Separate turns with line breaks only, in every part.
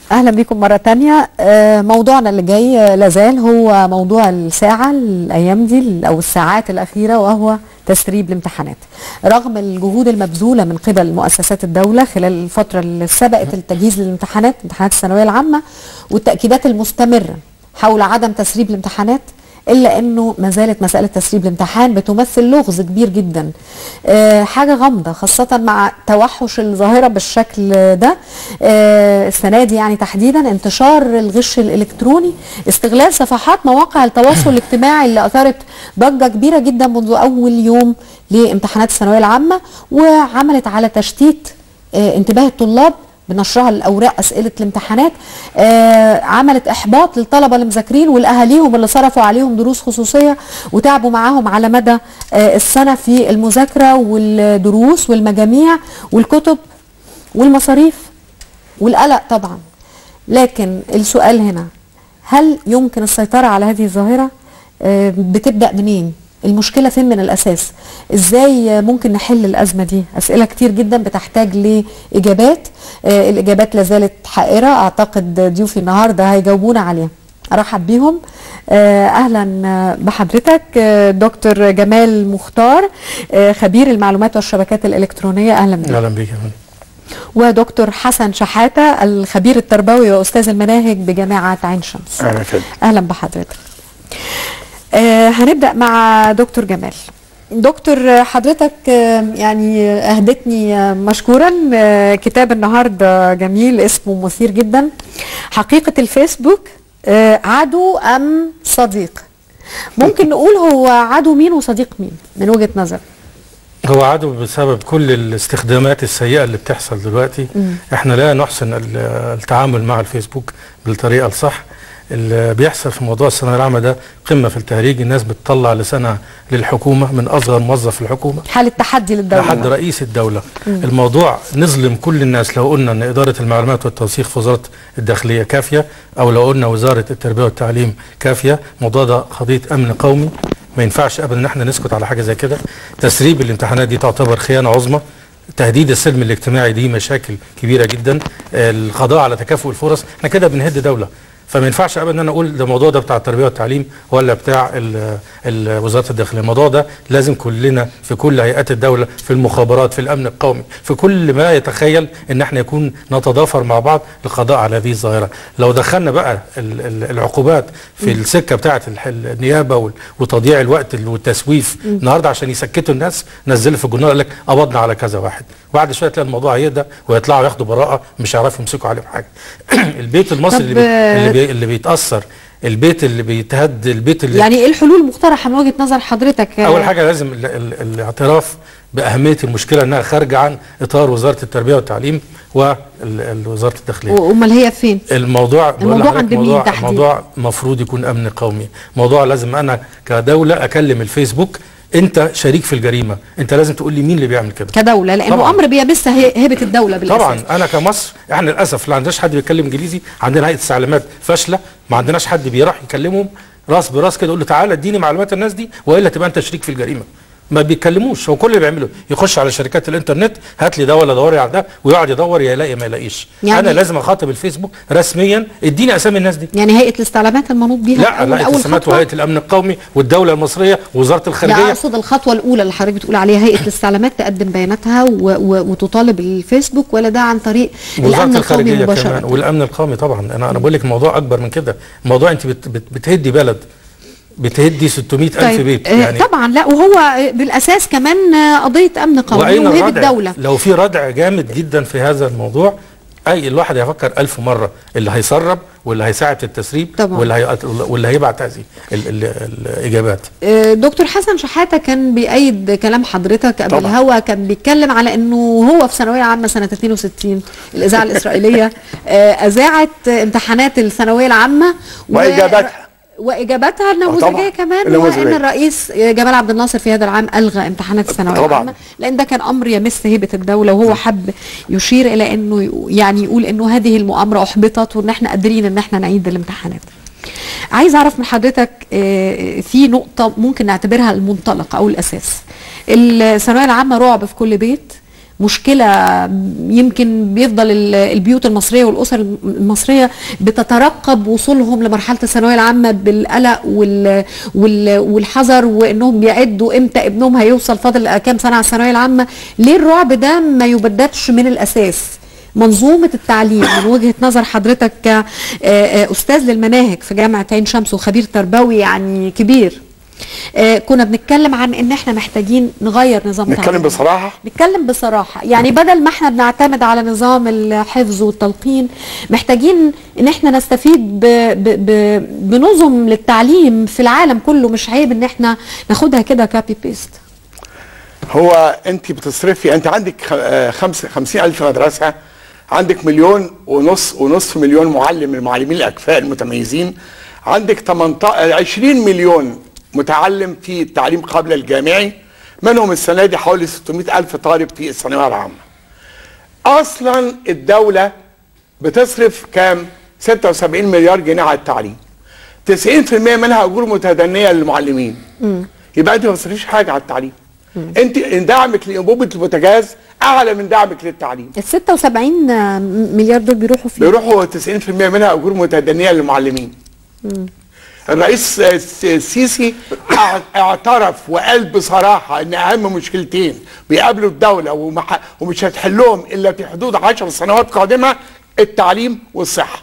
اهلا بكم مره تانية آه، موضوعنا اللي جاي آه، لازال هو موضوع الساعه الايام دي او الساعات الاخيره وهو تسريب الامتحانات رغم الجهود المبذوله من قبل مؤسسات الدوله خلال الفتره اللي سبقت التجهيز للامتحانات امتحانات الثانويه العامه والتاكيدات المستمره حول عدم تسريب الامتحانات الا انه ما زالت مساله تسريب الامتحان بتمثل لغز كبير جدا آه حاجه غامضه خاصه مع توحش الظاهره بالشكل ده آه السنه دي يعني تحديدا انتشار الغش الالكتروني استغلال صفحات مواقع التواصل الاجتماعي اللي اثارت ضجه كبيره جدا منذ اول يوم لامتحانات الثانويه العامه وعملت على تشتيت آه انتباه الطلاب بنشرها الاوراق اسئله الامتحانات آه عملت احباط للطلبه المذاكرين والاهاليهم اللي صرفوا عليهم دروس خصوصيه وتعبوا معاهم على مدى آه السنه في المذاكره والدروس والمجاميع والكتب والمصاريف والقلق طبعا لكن السؤال هنا هل يمكن السيطره على هذه الظاهره آه بتبدا منين المشكلة فين من الأساس إزاي ممكن نحل الأزمة دي أسئلة كتير جدا بتحتاج لإجابات آه الإجابات لازالت حائرة أعتقد ضيوفي النهاردة هيجاوبونا عليها أرحب بيهم آه أهلا بحضرتك آه دكتور جمال مختار آه خبير المعلومات والشبكات الإلكترونية أهلا بك
اهلا بيك يا فندم
ودكتور حسن شحاتة الخبير التربوي وأستاذ المناهج بجامعة عين شمس
اهلا فندم
أهلا بحضرتك آه هنبدأ مع دكتور جمال دكتور حضرتك آه يعني أهدتني آه مشكورا آه كتاب النهاردة جميل اسمه مثير جدا حقيقة الفيسبوك آه عدو أم صديق ممكن نقول هو عدو مين وصديق مين من وجهة نظر
هو عدو بسبب كل الاستخدامات السيئة اللي بتحصل دلوقتي
مم.
احنا لا نحسن ال- التعامل مع الفيسبوك بالطريقة الصح اللي بيحصل في موضوع الثانوية العامة ده قمة في التهريج الناس بتطلع لسانها للحكومة من أصغر موظف في الحكومة
حالة تحدي للدولة
لحد رئيس الدولة الموضوع نظلم كل الناس لو قلنا ان إدارة المعلومات والتوثيق في وزارة الداخلية كافية أو لو قلنا وزارة التربية والتعليم كافية الموضوع ده قضية أمن قومي ما ينفعش أبدا إن احنا نسكت على حاجة زي كده تسريب الامتحانات دي تعتبر خيانة عظمى تهديد السلم الاجتماعي دي مشاكل كبيرة جدا القضاء على تكافؤ الفرص احنا كده بنهد دولة فما ينفعش ابدا ان انا اقول ده الموضوع ده بتاع التربيه والتعليم ولا بتاع ال- ال- وزاره الداخليه الموضوع ده لازم كلنا في كل هيئات الدوله في المخابرات في الامن القومي في كل ما يتخيل ان احنا يكون نتضافر مع بعض للقضاء على هذه الظاهره لو دخلنا بقى ال- ال- العقوبات في السكه بتاعه الح- النيابه وال- وتضييع الوقت والتسويف النهارده عشان يسكتوا الناس نزلوا في الجورنال قال لك قبضنا على كذا واحد بعد شويه تلاقي الموضوع هيهدى ويطلعوا ياخدوا براءه مش هيعرفوا يمسكوا عليهم حاجه البيت المصري
طب،
اللي, بي اللي,
آه،
بي اللي بيتاثر البيت اللي بيتهد البيت اللي
يعني ايه الحلول المقترحة من وجهة نظر حضرتك
اول حاجه لازم ال ال الاعتراف باهميه المشكله انها خارجه عن اطار وزاره التربيه والتعليم ووزاره الداخليه
امال هي فين
الموضوع بقول
الموضوع
لحضرتك
عند مين
موضوع
تحديداً؟
موضوع مفروض يكون امن قومي موضوع لازم انا كدوله اكلم الفيسبوك انت شريك في الجريمه انت لازم تقول لي مين اللي بيعمل كده
كدولة لأنه
طبعاً.
أمر بيمس هي- هيبة الدولة بالأساس
طبعا انا كمصر احنا للاسف لا عندناش حد بيتكلم انجليزي عندنا هيئه استعلامات فاشله ما عندناش حد بيروح يكلمهم راس براس كده يقول له تعالى اديني معلومات الناس دي والا تبقى انت شريك في الجريمه ما بيتكلموش هو كل اللي بيعمله يخش على شركات الانترنت هات لي ده ولا دوري على ده ويقعد يدور يا يلاقي ما يلاقيش
يعني-
انا لازم اخاطب الفيسبوك رسميا اديني اسامي الناس دي
يعني هيئة الاستعلامات المنوط بيها
لا
أول
لا
أول
التسامات
خطوة
وهيئه الامن القومي والدوله المصريه ووزاره
لا
الخارجيه
أقصد الخطوة الأولى اللي حضرتك بتقول عليها هيئة الاستعلامات تقدم بياناتها و و وتطالب الفيسبوك ولا ده عن طريق الأمن
وزاره
القومي
الخارجيه كمان
مباشرة
والامن القومي طبعا انا انا بقول لك الموضوع اكبر من كده الموضوع انت بت بت بتهدي بلد بتهدي 600 الف
طيب
بيت
آه،
يعني
طبعا لا وهو آه، بالأساس كمان آه، قضية أمن قومي
واين
وهيبة
الردع
الدولة
لو في ردع جامد جدا في هذا الموضوع اي الواحد هيفكر ألف مره اللي هيسرب واللي هيساعد في التسريب
طبعاً.
واللي هي واللي هيبعت هذه ال- ال- الاجابات
آه، دكتور حسن شحاتة كان بيأيد كلام حضرتك قبل
طبعا.
الهوا كان بيتكلم على انه هو في ثانوية عامة سنة 62 الإذاعة الإسرائيلية آه، أذاعت امتحانات الثانوية العامة و-
وإجاباتها.
واجاباتها النموذجيه
طبعاً.
كمان
النموذجية.
وان الرئيس جمال عبد الناصر في هذا العام الغى امتحانات الثانويه
طبعاً.
العامه لان ده كان امر يمس هيبه الدوله وهو حب يشير الى انه ي- يعني يقول انه هذه المؤامره احبطت وان احنا قادرين ان احنا نعيد الامتحانات عايز اعرف من حضرتك آه، في نقطه ممكن نعتبرها المنطلق او الاساس الثانويه العامه رعب في كل بيت مشكله يمكن بيفضل ال- البيوت المصريه والاسر المصريه بتترقب وصولهم لمرحله الثانويه العامه بالقلق وال وال والحذر وانهم بيعدوا امتى ابنهم هيوصل فاضل كام سنه على الثانويه العامه ليه الرعب ده ما يبددش من الاساس منظومة التعليم من وجهة نظر حضرتك كأستاذ للمناهج في جامعة عين شمس وخبير تربوي يعني كبير آه، كنا بنتكلم عن ان احنا محتاجين نغير نظام
نتكلم
تعليمنا.
بصراحه
نتكلم بصراحة يعني بدل ما احنا بنعتمد على نظام الحفظ والتلقين محتاجين ان احنا نستفيد ب ب ب بنظم للتعليم في العالم كله مش عيب ان احنا ناخدها كده كابي بيست
هو انت بتصرفي انت عندك خ- آه، خمس خمسين الف مدرسه عندك مليون ونص ونصف مليون معلم من المعلمين الاكفاء المتميزين عندك 18 20 مليون متعلم في التعليم قبل الجامعي منهم السنه دي حوالي 600 الف طالب في الثانويه العامه اصلا الدوله بتصرف كام 76 مليار جنيه على التعليم 90% منها اجور متدنيه للمعلمين يبقى انت ما بتصرفيش حاجه على التعليم انت دعمك لانبوبه البوتاجاز اعلى من دعمك للتعليم
ال 76 مليار دول بيروحوا فين؟
بيروحوا 90% منها اجور متدنيه للمعلمين الرئيس السيسي اع- اعترف وقال بصراحه ان اهم مشكلتين بيقابلوا الدوله ومح- ومش هتحلهم الا في حدود 10 سنوات قادمه التعليم والصحه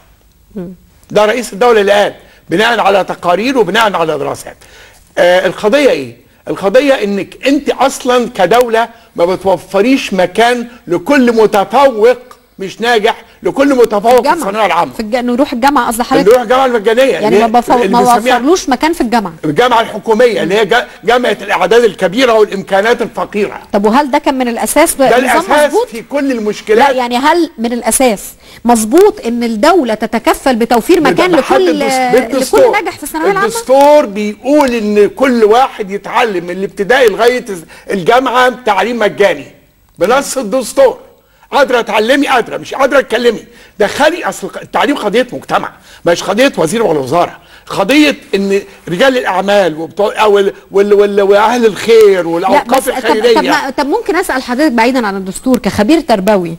ده رئيس الدوله اللي قال بناء على تقارير وبناء على دراسات آه القضيه ايه القضيه انك انت اصلا كدوله ما بتوفريش مكان لكل متفوق مش ناجح لكل متفوق في الثانويه العامه
في الج... نروح الجامعه قصدي
اللي
حضرتك
يروح الجامعه المجانيه
يعني
اللي
ما,
هي-
بفو...
اللي
ما
بنسميها
وفرلوش مكان في الجامعه
الجامعه الحكوميه اللي هي جا- جامعه الاعداد الكبيره والامكانات الفقيره
طب وهل ده كان من الاساس
ده
نظام
الاساس
مظبوط؟
في كل
لا
المشكلات
يعني هل من الاساس مظبوط ان الدوله تتكفل بتوفير مكان
بحد
لكل
الدس- بالدستور.
لكل ناجح في الثانويه العامه؟
الدستور بيقول ان كل واحد يتعلم من الابتدائي لغايه الجامعه تعليم مجاني بنص الدستور قادره تعلمي قادره مش قادره تكلمي دخلي اصل التعليم قضيه مجتمع مش قضيه وزير ولا وزاره قضيه ان رجال الاعمال وبتوع وال وال وال واهل الخير
لا
والاوقاف
بس طب,
الخيريه
طب, ما- طب ممكن اسال حضرتك بعيدا عن الدستور كخبير تربوي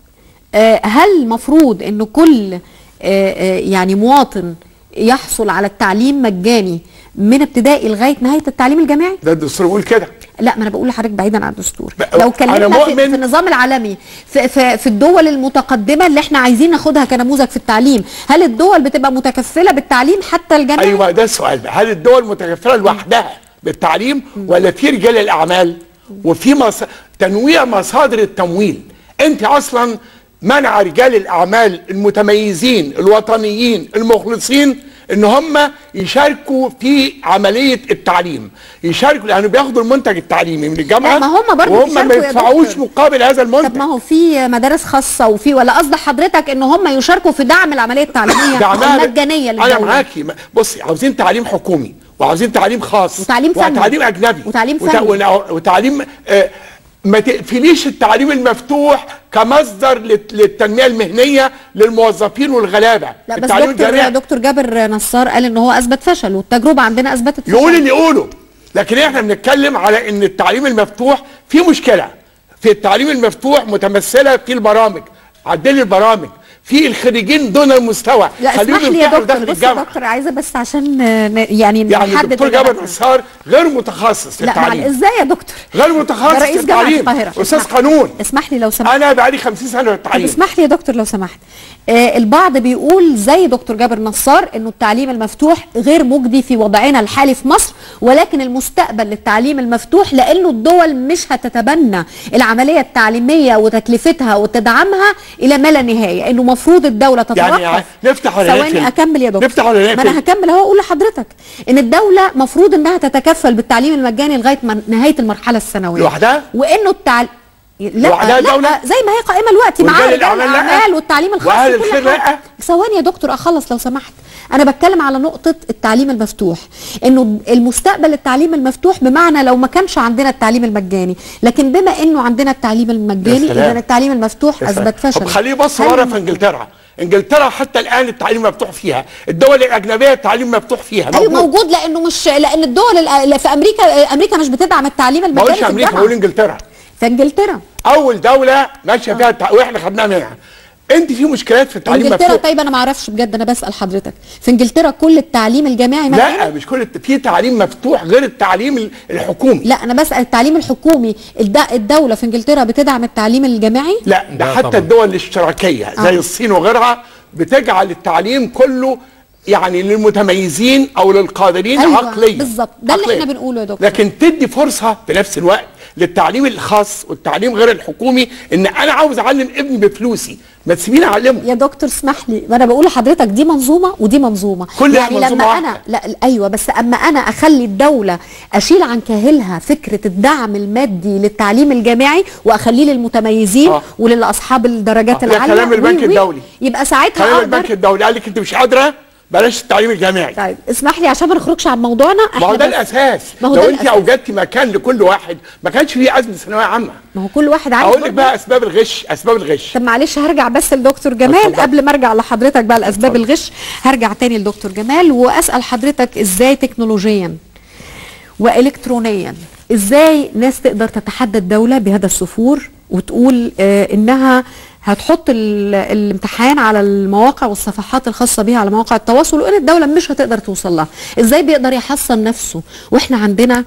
آه، هل المفروض ان كل آه، آه، يعني مواطن يحصل على التعليم مجاني من ابتدائي لغايه نهايه التعليم الجامعي؟
ده الدستور بيقول كده
لا ما انا بقول لحضرتك بعيدا عن الدستور
ب-
لو
أنا
اتكلمنا في,
مؤمن-
في النظام العالمي في, في, في الدول المتقدمه اللي احنا عايزين ناخدها كنموذج في التعليم هل الدول بتبقى متكفله بالتعليم حتى الجامعي
ايوه ده السؤال بقى هل الدول متكفله لوحدها بالتعليم ولا في رجال الاعمال وفي مص... تنويع مصادر التمويل انت اصلا منع رجال الاعمال المتميزين الوطنيين المخلصين ان هم يشاركوا في عمليه التعليم يشاركوا لانه بياخدوا المنتج التعليمي من الجامعه
لا، ما هم برضه
وهم ما
بيشاركوا يا
يدفعوش
دكتور.
مقابل هذا
طب
المنتج
ما هو في مدارس خاصه وفي ولا قصد حضرتك ان هم يشاركوا في دعم العمليه التعليميه
دعمها
المجانيه
انا
للدوله
معاكي ما- بصي عاوزين تعليم حكومي وعاوزين تعليم خاص
وتعليم فني.
وتعليم اجنبي
وتعليم
وت-
فني.
ونا- وتعليم آه ما تقفليش التعليم المفتوح كمصدر للت- للتنميه المهنيه للموظفين والغلابه
لا بس
التعليم
دكتور
الجامعي
دكتور جابر نصار قال ان هو اثبت فشل والتجربه عندنا اثبتت فشل
يقول اللي يقوله لكن احنا بنتكلم على ان التعليم المفتوح في مشكله في التعليم المفتوح متمثله في البرامج عدلي البرامج في الخريجين دون المستوى
لا
خليهم
اسمح لي يا
يرتاحوا
دكتور
داخل
بص يا
الجامعه
دكتور عايزه بس عشان آه، ن- يعني
يعني
نحدد
الدكتور
الجامعة.
جابر نصار غير متخصص في
لا مع
التعليم
ازاي يا دكتور
غير
ده
متخصص في
رئيس جامعه
التعليم
القاهره
استاذ
اسمح-
قانون
اسمح لي لو سمحت
انا بقالي 50 سنه في
طب
التعليم
اسمح لي يا دكتور لو سمحت آه البعض بيقول زي دكتور جابر نصار انه التعليم المفتوح غير مجدي في وضعنا الحالي في مصر ولكن المستقبل للتعليم المفتوح لانه الدول مش هتتبنى العمليه التعليميه وتكلفتها وتدعمها الى ما لا نهايه انه مفروض الدوله تتوقف
يعني نفتح ولا
ثواني
نقفل؟
اكمل يا دكتور
نفتح ولا
ما
نقفل؟
انا هكمل اهو اقول لحضرتك ان الدوله مفروض انها تتكفل بالتعليم المجاني لغايه من- نهايه المرحله الثانويه
لوحدها؟
وانه التعليم لا
لوحدها
لا
دولة؟
زي ما هي قائمه دلوقتي مع
ورجال
رجال
الأعمال لا؟
الاعمال والتعليم الخاص
وأهل
وكل
الخير
حاجة.
لا؟
ثواني يا دكتور اخلص لو سمحت انا بتكلم على نقطه التعليم المفتوح انه المستقبل التعليم المفتوح بمعنى لو ما كانش عندنا التعليم المجاني لكن بما انه عندنا التعليم المجاني
يا سلام.
اذا التعليم المفتوح
يا سلام.
اثبت فشل
طب خليه يبص
هل
ورا
الم-
في انجلترا انجلترا حتى الان التعليم مفتوح فيها الدول الاجنبيه التعليم مفتوح فيها
ايوه
موجود.
موجود لانه مش لان الدول الأ- في امريكا امريكا مش بتدعم التعليم
ما
المجاني
اقولش
في
امريكا
الجامعه
بقول انجلترا
في انجلترا
اول دوله ماشيه فيها التع... واحنا خدناها منها انت في مشكلات في التعليم
انجلترا
مفتوح
طيب انا ما اعرفش بجد انا بسال حضرتك في انجلترا كل التعليم الجامعي
لا
مجاني؟
مش كل الت- في تعليم مفتوح غير التعليم ال- الحكومي
لا انا بسال التعليم الحكومي الد- الدوله في انجلترا بتدعم التعليم الجامعي
لا ده
لا
حتى
طبعاً.
الدول الاشتراكيه زي
آه.
الصين وغيرها بتجعل التعليم كله يعني للمتميزين او للقادرين
أيوة،
عقليا
بالظبط. ده اللي
عقلياً.
إحنا بنقوله يا دكتور.
لكن تدي فرصه في نفس الوقت للتعليم الخاص والتعليم غير الحكومي ان انا عاوز اعلم ابني بفلوسي ما تسيبيني اعلمه
يا دكتور اسمح لي ما انا بقول لحضرتك دي منظومه ودي منظومه
كلها
يعني
منظومة
لما
واحدة.
انا لا ايوه بس اما انا اخلي الدوله اشيل عن كاهلها فكره الدعم المادي للتعليم الجامعي واخليه للمتميزين
آه.
وللاصحاب الدرجات
آه، ده
العاليه
كلام البنك
وي- وي.
الدولي.
يبقى ساعتها
كلام
اقدر
البنك الدولي قال لك انت مش قادره بلاش التعليم الجامعي
طيب اسمح لي عشان ما نخرجش عن موضوعنا
ما هو
احنا
ده
بس-
الاساس
ما هو
لو
ده
انت
الأساس.
اوجدتي مكان لكل واحد ما كانش فيه ازمه ثانويه عامه
ما هو كل واحد عايز
اقول لك
برضه-
بقى اسباب الغش اسباب الغش
طب معلش هرجع بس لدكتور جمال
اتفضل.
قبل ما ارجع لحضرتك بقى لاسباب
اتفضل.
الغش هرجع تاني لدكتور جمال واسال حضرتك ازاي تكنولوجيا والكترونيا ازاي ناس تقدر تتحدى الدوله بهذا السفور وتقول آه انها هتحط ال- الامتحان على المواقع والصفحات الخاصه بيها على مواقع التواصل وان الدوله مش هتقدر توصل لها ازاي بيقدر يحصن نفسه واحنا عندنا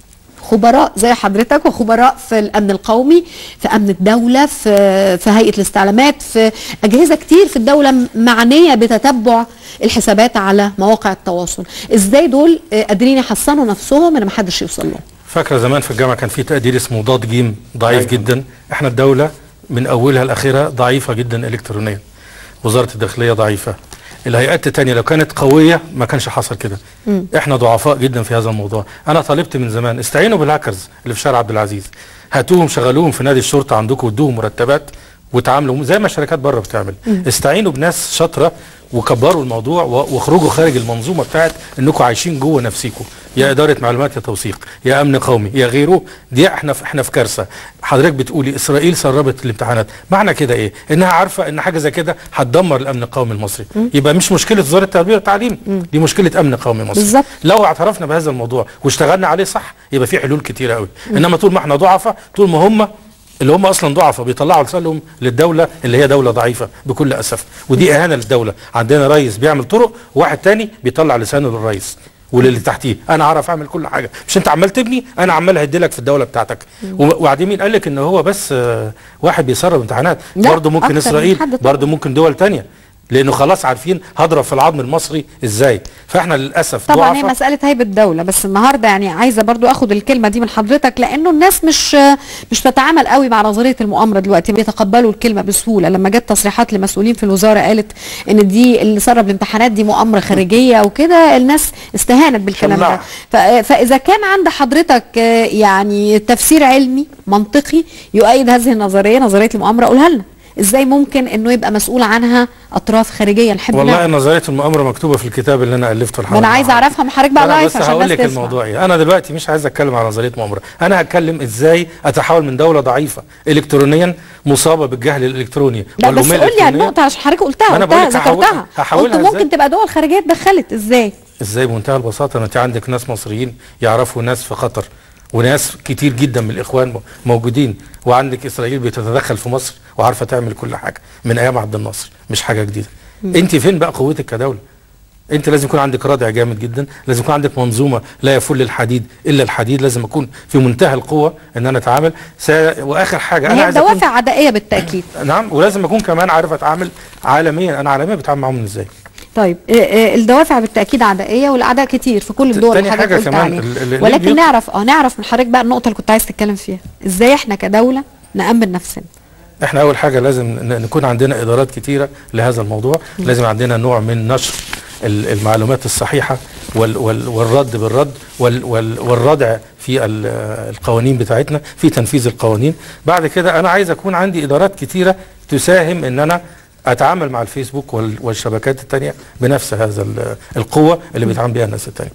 خبراء زي حضرتك وخبراء في الامن القومي في امن الدوله في في هيئه الاستعلامات في اجهزه كتير في الدوله معنيه بتتبع الحسابات على مواقع التواصل ازاي دول آه، قادرين يحصنوا نفسهم ان محدش يوصل لهم
فاكره زمان في الجامعه كان في تقدير اسمه ضاد جيم ضعيف
أيوة.
جدا احنا الدوله من اولها لاخرها ضعيفه جدا الكترونيا وزاره الداخليه ضعيفه الهيئات التانية لو كانت قوية ما كانش حصل كده احنا ضعفاء جدا في هذا الموضوع انا طالبت من زمان استعينوا بالهاكرز اللي في شارع عبد العزيز هاتوهم شغلوهم في نادي الشرطة عندكم وادوهم مرتبات وتعاملوا زي ما الشركات بره بتعمل استعينوا بناس شاطرة وكبروا الموضوع و- واخرجوا خارج المنظومة بتاعت انكم عايشين جوه نفسيكم يا اداره معلومات يا توثيق يا امن قومي يا غيره دي احنا في احنا في كارثه حضرتك بتقولي اسرائيل سربت الامتحانات معنى كده ايه انها عارفه ان حاجه زي كده هتدمر الامن القومي المصري يبقى مش مشكله وزاره التربيه والتعليم دي مشكله امن قومي مصري
بالظبط.
لو اعترفنا بهذا الموضوع واشتغلنا عليه صح يبقى في حلول كتيره قوي انما طول ما احنا ضعفاء طول ما هم اللي هم اصلا ضعفاء بيطلعوا لسانهم للدوله اللي هي دوله ضعيفه بكل اسف ودي اهانه للدوله عندنا رئيس بيعمل طرق وواحد تاني بيطلع لسانه للرئيس وللي تحتيه انا اعرف اعمل كل حاجه مش انت عمال تبني انا عمال اهدلك في الدوله بتاعتك و- وبعدين مين قال لك ان هو بس آه، واحد بيسرب امتحانات
لا،
برضه ممكن
أكتر من
اسرائيل
حد طبعاً.
برضه ممكن دول تانية لانه خلاص عارفين هضرب في العظم المصري ازاي فاحنا للاسف
طبعا هي
ضعفاء.
مساله هيبه الدوله بس النهارده يعني عايزه برضو اخد الكلمه دي من حضرتك لانه الناس مش مش بتتعامل قوي مع نظريه المؤامره دلوقتي بيتقبلوا الكلمه بسهوله لما جت تصريحات لمسؤولين في الوزاره قالت ان دي اللي سرب الامتحانات دي مؤامره خارجيه وكده الناس استهانت بالكلام ده
شماعة.
ف- فاذا كان عند حضرتك آه، يعني تفسير علمي منطقي يؤيد هذه النظريه نظريه المؤامره قولها لنا ازاي ممكن انه يبقى مسؤول عنها اطراف خارجيه نحب
والله
نعرف.
نظريه المؤامره مكتوبه في الكتاب اللي انا الفته
ما انا عايزه اعرفها من حضرتك بقى
انا
لايف
بس
عشان
هقول
الناس
لك
تسمع
الموضوع ايه انا دلوقتي مش عايز اتكلم على نظريه مؤامره انا هتكلم ازاي اتحول من دوله ضعيفه الكترونيا مصابه بالجهل الالكتروني
لا بس
والأمية
قول لي على
الإلكترونية.
النقطة عشان حضرتك قلتها
ما أنا
قلتها
بقولك هحول-
ذكرتها
هحولها
قلت ممكن
إزاي؟
تبقى دول خارجية اتدخلت ازاي؟
ازاي بمنتهى البساطه ان انت عندك ناس مصريين يعرفوا ناس في قطر وناس كتير جدا من الاخوان م- موجودين وعندك اسرائيل بتتدخل في مصر وعارفه تعمل كل حاجه من ايام عبد الناصر مش حاجه جديده انت فين بقى قوتك كدوله انت لازم يكون عندك رادع جامد جدا لازم يكون عندك منظومه لا يفل الحديد الا الحديد لازم اكون في منتهى القوه ان انا اتعامل سا... واخر حاجه انا
هي
عايز أكون...
دوافع عدائية بالتأكيد
نعم ولازم اكون كمان عارف اتعامل عالميا انا عالميا بتعامل معاهم ازاي
طيب آه، آه، الدوافع بالتأكيد عدائية والأعداء كتير في كل الدول
تاني
اللي حضرتك
حاجة
قلت
كمان
عليها
ال- ال- اللي
ولكن
بيط-
نعرف اه نعرف من حضرتك بقى النقطة اللي كنت عايز تتكلم فيها ازاي احنا كدولة نأمن نفسنا
احنا اول حاجه لازم ن- نكون عندنا ادارات كتيره لهذا الموضوع لازم عندنا نوع من نشر ال- المعلومات الصحيحه وال وال والرد بالرد وال وال والردع في ال- القوانين بتاعتنا في تنفيذ القوانين بعد كده انا عايز اكون عندي ادارات كتيره تساهم ان انا اتعامل مع الفيسبوك وال- والشبكات التانية بنفس هذا ال- القوه اللي بيتعامل بيها الناس التانية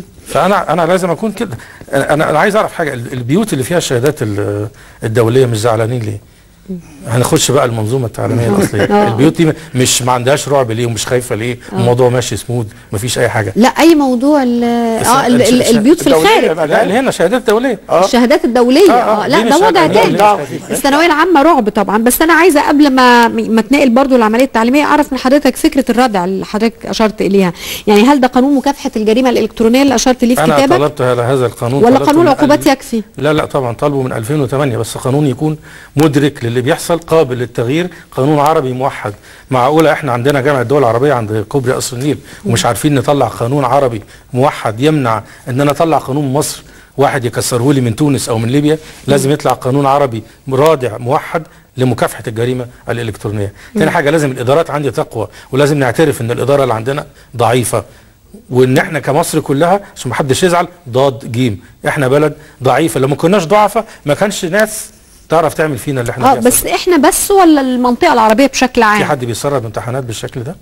فانا انا لازم اكون كده انا انا عايز اعرف حاجه ال- البيوت اللي فيها الشهادات ال- الدوليه مش زعلانين ليه هنخش بقى المنظومه التعليميه الاصليه
آه.
البيوت دي مش ما عندهاش رعب ليه ومش خايفه ليه الموضوع ماشي سموث مفيش اي حاجه
لا اي موضوع ال- اه ال- ال- البيوت في
الدولية
الخارج
بقى.
لا اللي هنا شهادات دوليه
آه.
الشهادات الدوليه
آه،
اه,
آه،
لا
دي
ده
مش
وضع
حاجة
تاني
دولية.
الثانويه العامه رعب طبعا بس انا عايزه قبل ما ما اتنقل برضو للعمليه التعليميه اعرف من حضرتك فكره الردع اللي حضرتك اشرت اليها يعني هل ده قانون مكافحه الجريمه الالكترونيه اللي اشرت ليه في
انا
كتابك
طلبت على هذا القانون
ولا
طلبته
قانون
من
العقوبات
ال-
يكفي
لا لا طبعا طالبه من 2008 بس قانون يكون مدرك للي بيحصل قابل للتغيير قانون عربي موحد معقوله احنا عندنا جامعه الدول العربيه عند كوبري قصر النيل ومش عارفين نطلع قانون عربي موحد يمنع ان انا اطلع قانون مصر واحد يكسره لي من تونس او من ليبيا لازم يطلع قانون عربي رادع موحد لمكافحه الجريمه الالكترونيه. تاني حاجه لازم الادارات عندي تقوى ولازم نعترف ان الاداره اللي عندنا ضعيفه وان احنا كمصر كلها عشان ما حدش يزعل ضاد جيم احنا بلد ضعيفه لو ما كناش ضعفة ما كانش ناس تعرف تعمل فينا اللي احنا
اه
بيحصل
بس احنا بس ولا المنطقه العربيه بشكل
في
عام
حد بيسرب امتحانات بالشكل ده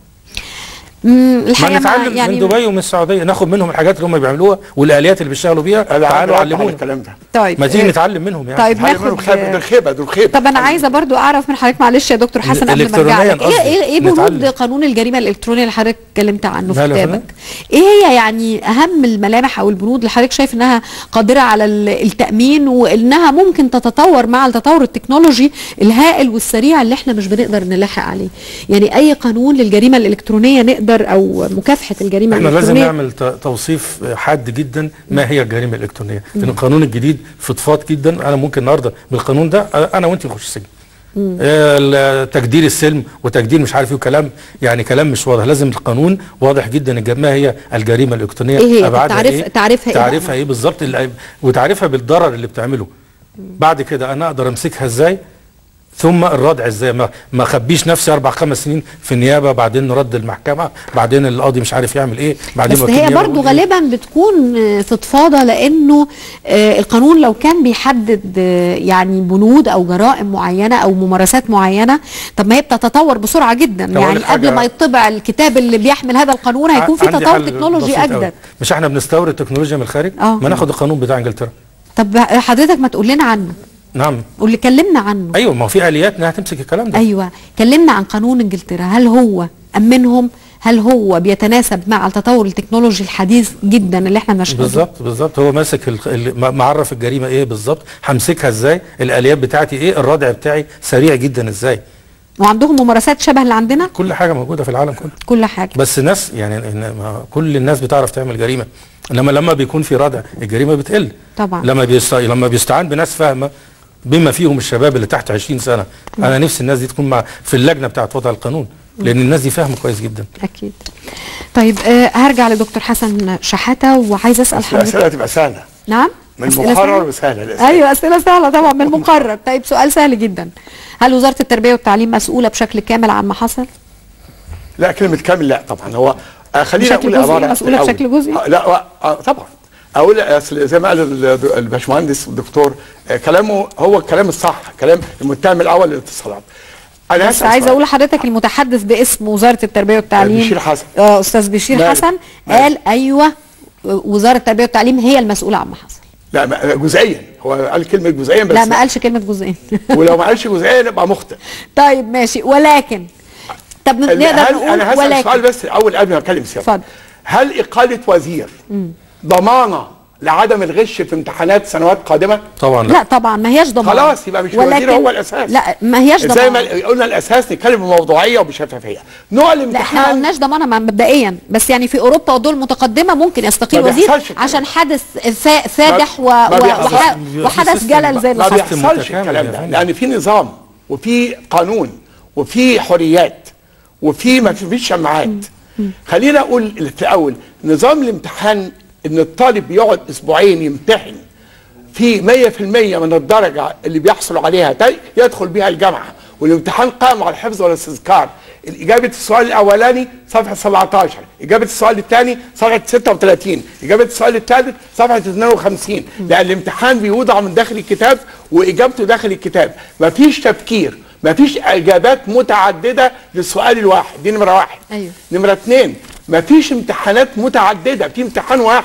مم،
ما
الحقيقه ما
نتعلم
يعني
من دبي ومن السعوديه ناخد منهم الحاجات اللي هم بيعملوها والاليات اللي بيشتغلوا بيها
انا
تعالوا
عارف على
علمونا
الكلام ده
طيب
ما تيجي
آه،
نتعلم منهم يعني
طيب
هاي منهم
ناخد
خيبة دول خيبة دول خيبة
طب انا عايزه برضو اعرف من حضرتك معلش يا دكتور حسن قبل ما ارجع
الإلكترونياً
لك ايه
قصدي.
ايه, إيه بنود
نتعلم.
قانون الجريمه الالكترونيه اللي حضرتك اتكلمت عنه في
ماله يا
كتابك ايه هي يعني اهم الملامح او البنود اللي حضرتك شايف انها قادره على ال- التامين وانها ممكن تتطور مع التطور التكنولوجي الهائل والسريع اللي احنا مش بنقدر نلاحق عليه يعني اي قانون للجريمه الالكترونيه نقدر او مكافحه الجريمه
احنا لازم
الالكترونيه
نعمل ت- توصيف حاد جدا ما هي الجريمه الالكترونيه لان القانون الجديد فضفاض جدا انا ممكن النهارده بالقانون ده انا وانت نخش السجن آه، ال- تجدير السلم وتجدير مش عارف ايه وكلام يعني كلام مش واضح لازم القانون واضح جدا الج- ما هي الجريمه الالكترونيه
إيه هي؟ طب
أبعادها
تعرف-
إيه؟
تعرفها إيه بقى؟
تعرفها ايه بالظبط اللي- وتعرفها بالضرر اللي بتعمله بعد كده انا اقدر امسكها ازاي ثم الردع ازاي ما ما اخبيش نفسي اربع خمس سنين في النيابه بعدين رد المحكمه بعدين القاضي مش عارف يعمل ايه بعدين
بس
وكيل
هي
نيابة
برضو
يقول إيه.
غالبا بتكون آه، فضفاضة لانه آه، القانون لو كان بيحدد آه، يعني بنود او جرائم معينة او ممارسات معينة طب ما هي بتتطور بسرعة جدا
طب أقول
يعني
لك
قبل
حاجة-
ما يطبع الكتاب اللي بيحمل هذا القانون هيكون في
عندي
تطور
حل
تكنولوجي
بسيط أوي.
اجدد
مش احنا بنستورد تكنولوجيا من الخارج
آه.
ما ناخد القانون بتاع انجلترا
طب حضرتك ما تقول لنا عنه
نعم
قول لي كلمنا عنه
ايوه ما هو في اليات انها تمسك الكلام ده
ايوه كلمنا عن قانون انجلترا هل هو امنهم هل هو بيتناسب مع التطور التكنولوجي الحديث جدا اللي احنا بنشهده
بالظبط بالظبط هو ماسك ال- ال- م- معرف الجريمه ايه بالظبط همسكها ازاي الاليات بتاعتي ايه الردع بتاعي سريع جدا ازاي
وعندهم ممارسات شبه اللي عندنا
كل حاجه موجوده في العالم كله
كل حاجه
بس ناس يعني إن- ما كل الناس بتعرف تعمل جريمه انما لما بيكون في ردع الجريمه بتقل
طبعا.
لما بيست... لما بيستعان بناس فاهمه بما فيهم الشباب اللي تحت 20 سنه انا نفسي الناس دي تكون مع في اللجنه بتاعت وضع القانون لان الناس دي فاهمه كويس جدا
اكيد طيب آه هرجع لدكتور حسن شحاته وعايز اسال
الأسئلة
حضرتك
هتبقى سهلة
نعم
من
أسئلة
المقرر
سهلة؟
وسهلة الأسئلة
ايوه اسئله سهله طبعا من المقرر طيب سؤال سهل جدا هل وزاره التربيه والتعليم مسؤوله بشكل كامل عن ما حصل
لا كلمة كامل لا طبعا هو آه، خلينا
بشكل
اقول
جزئي؟
عبارة
مسؤولة
الأول.
بشكل جزئي؟
آه، لا آه، آه، طبعا اقول أصل زي ما قال ال- الباشمهندس والدكتور آه، كلامه هو الكلام الصح كلام المتهم الاول للاتصالات انا
بس
هسأل
عايزه
سؤال.
اقول لحضرتك المتحدث باسم وزاره التربيه والتعليم
بشير حسن.
آه استاذ بشير
ماله؟
حسن
ماله؟
قال ايوه وزاره التربيه والتعليم هي المسؤوله عن ما حصل
لا ما- جزئيا هو قال كلمة جزئيا بس
لا ما قالش كلمه جزئين
ولو ما قالش جزئيا يبقى مخطئ
طيب ماشي ولكن طب
هل
نقدر نقول
انا هسأل سؤال
ولكن
بس اول قبل ما اتكلم سيادة
اتفضل.
هل اقالة وزير ضمانة لعدم الغش في امتحانات سنوات قادمة؟
طبعا
لا طبعا ما هياش ضمان
خلاص يبقى مش الوزير هو الاساس
لا ما هياش
زي
ضمان
ما قلنا الاساس نتكلم بموضوعيه وبشفافيه نوع
لا احنا ما
الامتحان
قلناش ضمانه مع- مبدئيا بس يعني في اوروبا ودول متقدمه ممكن يستقيل
ما
وزير
بيحصلش الكلام.
عشان حدث فا- فادح و...
ما
و...
بيحصلش.
وح...
في
وحدث
سيستم
جلل زي اللي
ما
حصل
سيستم
بيحصلش
متكامل
الكلام
يا
ده
فندم.
لان في نظام وفي قانون وفي حريات وفي ما فيش شماعات خلينا اقول اللي في الاول نظام الامتحان ان الطالب يقعد اسبوعين يمتحن في 100% من الدرجه اللي بيحصل عليها تي- يدخل بيها الجامعه والامتحان قائم على الحفظ والاستذكار اجابه السؤال الاولاني صفحه 17 اجابه السؤال الثاني صفحه 36 اجابه السؤال الثالث صفحه 52 لان الامتحان بيوضع من داخل الكتاب واجابته داخل الكتاب مفيش تفكير مفيش اجابات متعدده للسؤال الواحد دي نمره واحد
أيوه.
نمره اثنين مفيش امتحانات متعدده في امتحان واحد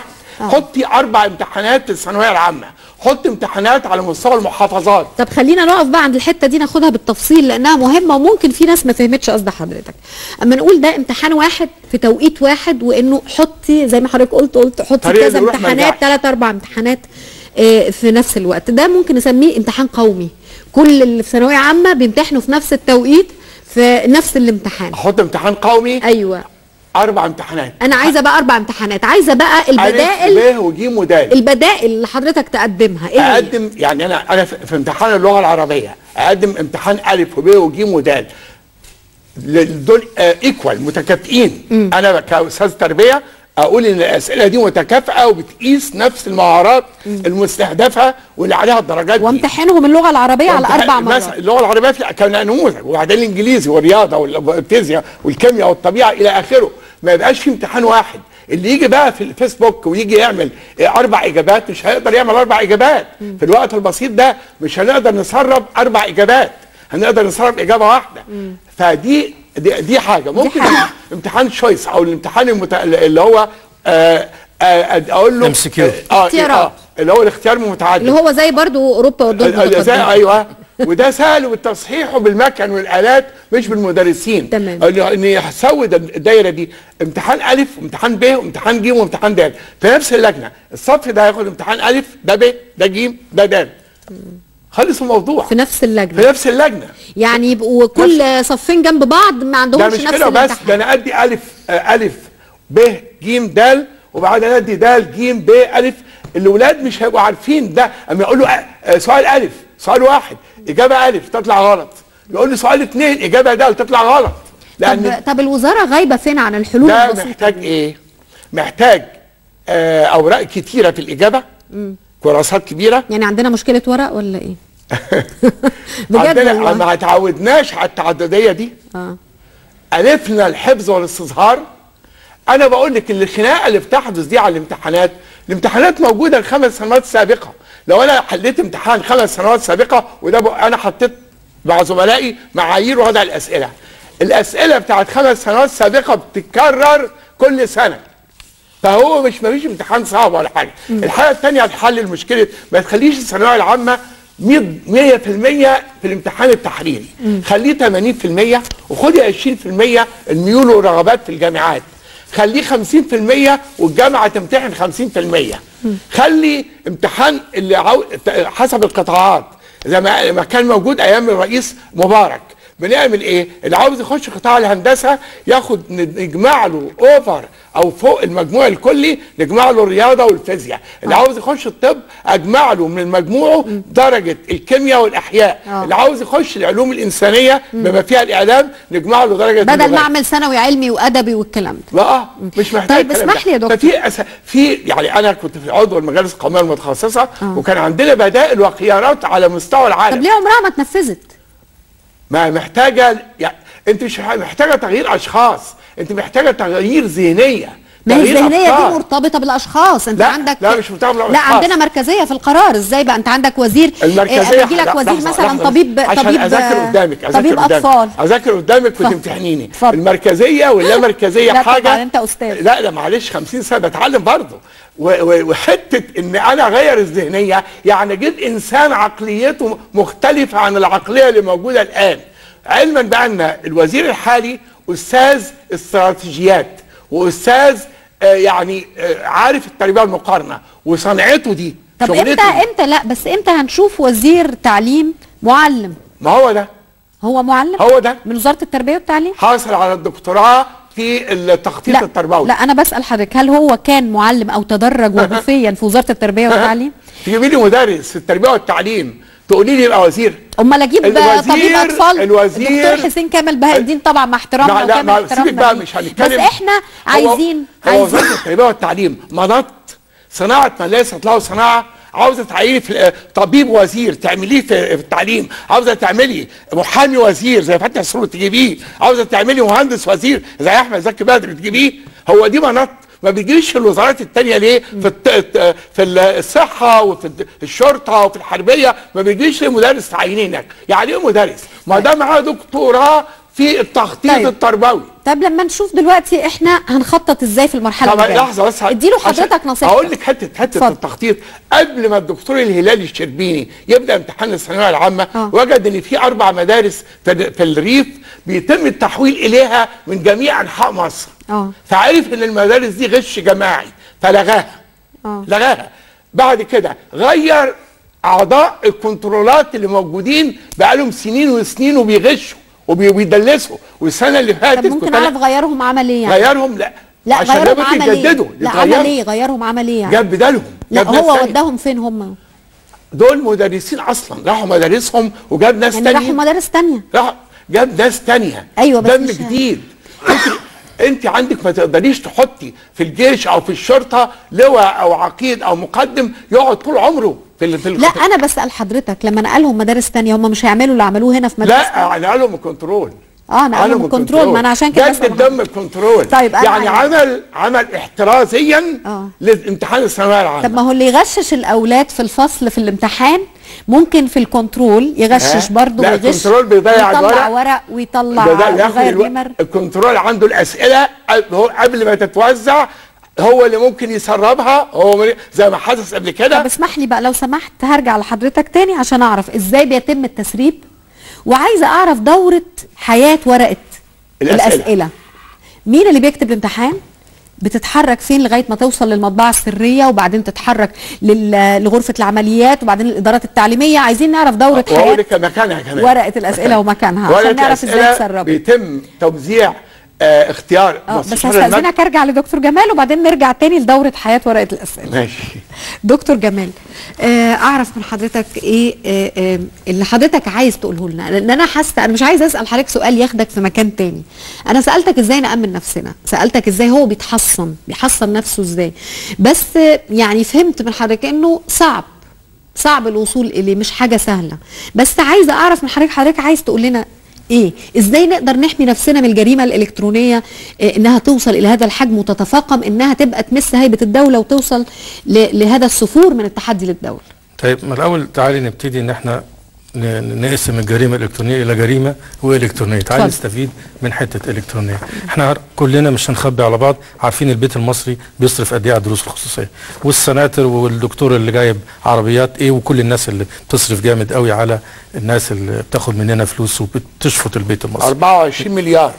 حطي اربع امتحانات في الثانويه العامه حطي امتحانات على مستوى المحافظات
طب خلينا نقف بقى عند الحته دي ناخدها بالتفصيل لانها مهمه وممكن في ناس ما فهمتش قصد حضرتك اما نقول ده امتحان واحد في توقيت واحد وانه حطي زي ما حضرتك قلت قلت حطي
طريقة
كذا
نروح
امتحانات
مرجعش.
ثلاث اربع امتحانات آه، في نفس الوقت ده ممكن نسميه امتحان قومي كل اللي في ثانويه عامه بيمتحنوا في نفس التوقيت في نفس الامتحان
احط امتحان قومي
ايوه
اربع امتحانات
انا عايزه بقى اربع امتحانات عايزه بقى البدائل
الف ب وج ودال
البدائل اللي حضرتك تقدمها ايه هي؟
اقدم يعني انا انا في في امتحان اللغه العربيه اقدم امتحان الف وب وج ودال ل- دول ايكوال متكافئين انا كاستاذ تربيه اقول ان الاسئله دي متكافئه وبتقيس نفس المهارات المستهدفه واللي عليها الدرجات دي
وامتحنهم اللغه العربيه على
وامتحان-
اربع مرات
مثلا اللغه العربيه في كان نموذج وبعدين الانجليزي والرياضه والفيزياء والكيمياء والطبيعه الى اخره ما يبقاش في امتحان واحد اللي يجي بقى في الفيسبوك ويجي يعمل آه، اربع اجابات مش هيقدر يعمل اربع اجابات في الوقت البسيط ده مش هنقدر نسرب اربع اجابات هنقدر نسرب اجابه واحده فدي دي, دي حاجه ممكن
حاجة.
امتحان شويس او الامتحان المت... اللي هو آه آه اقول له
MCQ.
اه
اختيارات.
آه اللي هو الاختيار المتعدد
اللي هو زي برضو اوروبا والدول
ال- ال- زي-
المتقدمه
ايوه وده سهل بالتصحيح بالمكن والالات مش بالمدرسين
تمام.
إن- ان يسود الدايره دي امتحان الف وامتحان ب وامتحان ج وامتحان د في نفس اللجنه الصف ده هياخد امتحان الف ده ب ده ج ده د خلص الموضوع
في نفس
في
اللجنه
نفس اللجنه
يعني يبقوا كل صفين جنب بعض ما
ده
عندهمش
مش
نفس
كده بس ده
الامتحان
انا ادي الف آه، الف ب ج د وبعدين ادي د ج ب الف الاولاد مش هيبقوا عارفين ده اما يقول له آه، آه، سؤال الف سؤال واحد اجابه الف تطلع غلط يقول له سؤال اثنين اجابه د تطلع غلط لان
طب طب الوزاره غايبه فين عن الحلول
ده
البسيطه
محتاج
دي؟
ايه محتاج آه اوراق كتيره في الاجابه كراسات كبيره
يعني عندنا مشكله ورق ولا ايه بجد
عندنا
والله
ما تعودناش على التعدديه دي
اه
ألفنا الحفظ والاستصهار أنا بقول لك إن الخناقة اللي بتحدث دي على الامتحانات الامتحانات موجودة الخمس سنوات السابقة لو أنا حليت امتحان خمس سنوات سابقة وده بقى أنا حطيت مع زملائي معايير وضع الأسئلة الأسئلة بتاعت خمس سنوات سابقة بتتكرر كل سنة فهو مش مفيش امتحان صعب ولا حاجه الحاجه الثانيه لحل المشكله ما تخليش الثانويه العامه 100 100% في الامتحان التحريري خليه 80% وخدي 20% الميول والرغبات في الجامعات خليه 50% والجامعه تمتحن 50% خلي امتحان اللي عاو... حسب القطاعات زي ما ما كان موجود ايام الرئيس مبارك بنعمل ايه؟ اللي عاوز يخش قطاع الهندسه ياخد نجمع له اوفر او فوق المجموع الكلي نجمع له الرياضه والفيزياء، اللي عاوز يخش الطب اجمع له من مجموعه درجه الكيمياء والاحياء،
آه.
اللي عاوز يخش العلوم الانسانيه بما فيها الاعلام نجمع له درجه
بدل ما
اللغات.
اعمل ثانوي علمي وادبي والكلام ده
لا اه مش محتاج
طيب
الكلام
اسمح
ده.
لي يا دكتور.
ففي أس... في يعني انا كنت في عضو المجالس القوميه المتخصصه وكان عندنا بدائل وخيارات على مستوى العالم
طب ليه عمرها ما اتنفذت
ما محتاجه يعني انت مش محتاجه تغيير اشخاص انت محتاجه تغيير ذهنيه
ما هي
تغيير
الذهنيه
أفكار.
دي مرتبطه بالاشخاص انت
لا،
عندك
لا، مش مرتبطة
لا
بالأشخاص.
عندنا مركزيه في القرار ازاي بقى انت عندك وزير
المركزيه
يجي لك
لا،
وزير
لحظة،
مثلا
لحظة.
طبيب
عشان
طبيب
اذاكر قدامك اذاكر
طبيب
قدامك.
اطفال
اذاكر قدامك
اتفضل.
وتمتحنيني
اتفضل.
المركزيه واللا مركزيه
لا
حاجه
طبعاً، أنت أستاذ.
لا لا معلش 50 سنه بتعلم برضه و- و- وحته ان انا اغير الذهنيه يعني اجيب انسان عقليته مختلفه عن العقليه اللي موجوده الان علما بان الوزير الحالي استاذ استراتيجيات واستاذ آه، يعني آه، عارف التربيه المقارنه وصنعته دي
طب
شغلته
امتى
دي.
امتى لا بس امتى هنشوف وزير تعليم معلم
ما هو ده
هو معلم
هو ده
من وزاره التربيه والتعليم
حاصل على الدكتوراه في التخطيط
لا
التربوي
لا انا بسال حضرتك هل هو كان معلم او تدرج وظيفيا في وزاره التربيه والتعليم
تجيبي لي مدرس في التربيه والتعليم تقولي لي يبقى وزير
امال اجيب
الوزير-
طبيب اطفال
الوزير-
الدكتور حسين كامل بهاء الدين طبعا مع احترامنا
لا لا
وكامل
ما
احترامنا
سيبك بقى
ليه.
مش هنتكلم
بس احنا
هو-
عايزين
هو
عايزين
وزاره التربيه والتعليم منط صناعه ما ليس له صناعه عاوزه تعيني في طبيب وزير تعمليه في في التعليم عاوزه تعملي محامي وزير زي فتحي سرور تجيبيه عاوزه تعملي مهندس وزير زي احمد زكي بدر تجيبيه هو دي منط ما بيجيش في الوزارات التانية ليه في الت... الت- في الصحة وفي الد- الشرطة وفي الحربية ما بيجيش ليه مدرس تعينينك يعني ايه مدرس ما ده معاه دكتوراه في التخطيط
طيب.
التربوي
طب لما نشوف دلوقتي احنا هنخطط ازاي في المرحله
طب
اللي جايه
لحظه بس
اديله
عشان
حضرتك نصيحه
اقول لك حته حته
اتفضل.
التخطيط قبل ما الدكتور الهلالي الشربيني يبدا امتحان الثانويه العامه
آه.
وجد ان في اربع مدارس في في الريف بيتم التحويل اليها من جميع انحاء مصر
آه.
فعرف ان المدارس دي غش جماعي فلغاها
آه.
لغاها بعد كده غير اعضاء الكنترولات اللي موجودين بقالهم سنين وسنين وبيغشوا وبي- وبيدلسوا والسنه اللي فاتت
طب ممكن
كنت
اعرف غيرهم عمل ايه يعني
غيرهم لا
لا
عشان
غيرهم
لما
عمل ايه
يجددوا
لا
يتغيروا.
عمل ايه غيرهم عمل ايه يعني
جاب بدالهم
لا
جاب ناس
هو
تانية.
وداهم فين هم
دول مدرسين اصلا راحوا مدارسهم وجاب ناس
يعني راحوا
تانية
مدارس تانية
راح جاب ناس تانية
أيوة، بس
دم
مش-
جديد انت انت عندك ما تقدريش تحطي في الجيش او في الشرطه لواء او عقيد او مقدم يقعد طول عمره في ال- في ال-
لا انا بسال حضرتك لما نقلهم مدارس تانية هم مش هيعملوا اللي عملوه هنا في مدرسه
لا نقلوا من الكنترول
اه نقلهم
نقلوا
من الكنترول ما انا عشان كده
جدد
بسأل
دم الكنترول
طيب، أنا
يعني
عايز-
عمل عمل احترازيا
آه.
لامتحان الثانويه العامه
طب ما هو اللي يغشش الاولاد في الفصل في الامتحان ممكن في الكنترول يغشش
ها؟
برضه
لا،
ويغش
الكنترول بيضيع
ويطلع
الورق.
ورق ويطلع
ده ده ياخد
يغير
الو...
نمر
الكنترول عنده الاسئله قبل- هو قبل ما تتوزع هو اللي ممكن يسربها هو من- زي ما حدث قبل
طب
كده
اسمح لي بقى لو سمحت هرجع لحضرتك تاني عشان اعرف ازاي بيتم التسريب وعايزه اعرف دوره حياه ورقه
الأسئلة.
الاسئله مين اللي بيكتب الامتحان بتتحرك فين لغايه ما توصل للمطبعه السريه وبعدين تتحرك لل- لغرفه العمليات وبعدين الادارات التعليميه عايزين نعرف دوره
واقول
حياه
لك مكانها كمان
ورقه الاسئله ومكانها
ورقة
عشان نعرف ازاي
الأسئلة
تسربها
بيتم توزيع آه اختيار
اه بس
مستشار المد-
هستاذنك ارجع لدكتور جمال وبعدين نرجع تاني لدوره حياه ورقه الاسئله
ماشي
دكتور جمال آه، اعرف من حضرتك ايه آه، آه، اللي حضرتك عايز تقوله لنا لان انا حاسه انا مش عايز اسال حضرتك سؤال ياخدك في مكان تاني انا سالتك ازاي نامن نفسنا سالتك ازاي هو بيتحصن بيحصن نفسه ازاي بس آه، يعني فهمت من حضرتك انه صعب صعب الوصول اليه مش حاجه سهله بس عايزه اعرف من حضرتك حضرتك عايز تقول لنا ايه ازاي نقدر نحمي نفسنا من الجريمه الالكترونيه إيه انها توصل الى هذا الحجم وتتفاقم انها تبقى تمس هيبه الدوله وتوصل ل- لهذا السفور من التحدي للدوله
طيب ما الاول تعالي نبتدي ان احنا ن- نقسم الجريمه الالكترونيه الى جريمه والكترونيه تعالي
اتفضل.
نستفيد من حته الكترونيه احنا عار- كلنا مش هنخبي على بعض عارفين البيت المصري بيصرف قد ايه على الدروس الخصوصيه والسناتر والدكتور اللي جايب عربيات ايه وكل الناس اللي بتصرف جامد قوي على الناس اللي بتاخد مننا فلوس وبتشفط البيت المصري
24 مليار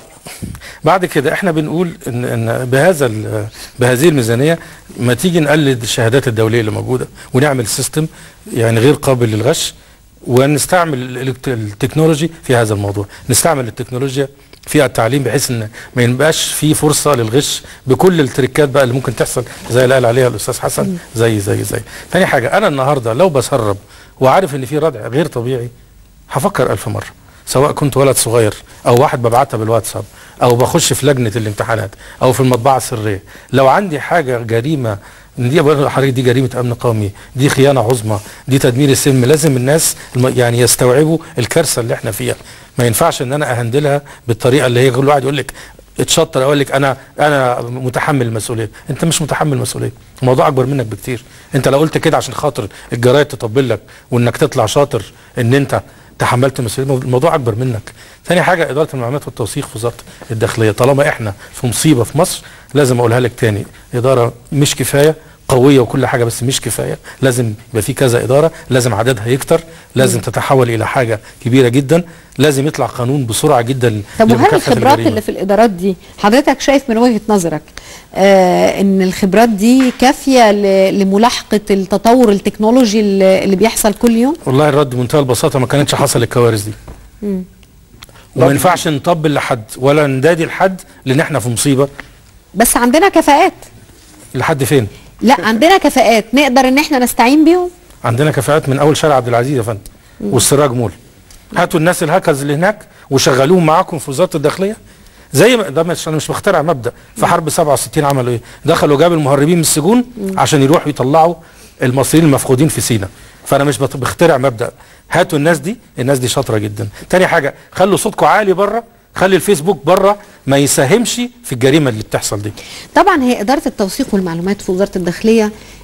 بعد كده احنا بنقول ان ان بهذا ال- بهذه الميزانيه ما تيجي نقلد الشهادات الدوليه اللي موجوده ونعمل سيستم يعني غير قابل للغش ونستعمل الإلكت- التكنولوجي في هذا الموضوع نستعمل التكنولوجيا في التعليم بحيث ان ما يبقاش في فرصه للغش بكل التريكات بقى اللي ممكن تحصل زي اللي قال عليها الاستاذ حسن زي زي زي تاني حاجه انا النهارده لو بسرب وعارف ان في ردع غير طبيعي هفكر ألف مرة سواء كنت ولد صغير أو واحد ببعتها بالواتساب أو بخش في لجنة الامتحانات أو في المطبعة السرية لو عندي حاجة جريمة دي بقول لحضرتك دي جريمة أمن قومي دي خيانة عظمى دي تدمير السلم لازم الناس الم- يعني يستوعبوا الكارثة اللي احنا فيها ما ينفعش ان انا اهندلها بالطريقة اللي هي كل واحد يقول لك اتشطر يقول لك انا انا متحمل المسؤوليه انت مش متحمل المسؤوليه الموضوع اكبر منك بكتير انت لو قلت كده عشان خاطر الجرايد تطبل لك وانك تطلع شاطر ان انت تحملت المسؤوليه الموضوع اكبر منك ثاني حاجه اداره المعلومات والتوثيق في وزاره الداخليه طالما احنا في مصيبه في مصر لازم اقولها لك تاني اداره مش كفايه قويه وكل حاجه بس مش كفايه لازم يبقى في كذا اداره لازم عددها يكتر لازم تتحول الى حاجه كبيره جدا لازم يطلع قانون بسرعه جدا
طب وهل
لمكافحة
الخبرات
الجريمة.
اللي في الادارات دي حضرتك شايف من وجهه نظرك آه ان الخبرات دي كافيه ل- لملاحقه التطور التكنولوجي اللي اللي بيحصل كل يوم
والله الرد بمنتهى البساطه ما كانتش حصل الكوارث دي وما ينفعش نطبل لحد ولا ندادي لحد لان احنا في مصيبه
بس عندنا كفاءات
لحد فين
لا عندنا كفاءات نقدر ان احنا نستعين بيهم
عندنا كفاءات من اول شارع عبد العزيز يا فندم والسراج مول هاتوا الناس الهاكرز اللي هناك وشغلوهم معاكم في وزاره الداخليه زي ما ده مش انا مش بخترع مبدا في حرب 67 عملوا ايه؟ دخلوا جابوا المهربين من السجون عشان يروحوا يطلعوا المصريين المفقودين في سينا فانا مش بت- بخترع مبدا هاتوا الناس دي الناس دي شاطره جدا تاني حاجه خلوا صوتكم عالي بره خلي الفيسبوك بره ما يساهمش في الجريمه اللي بتحصل دي
طبعا هي اداره التوثيق والمعلومات في وزاره الداخليه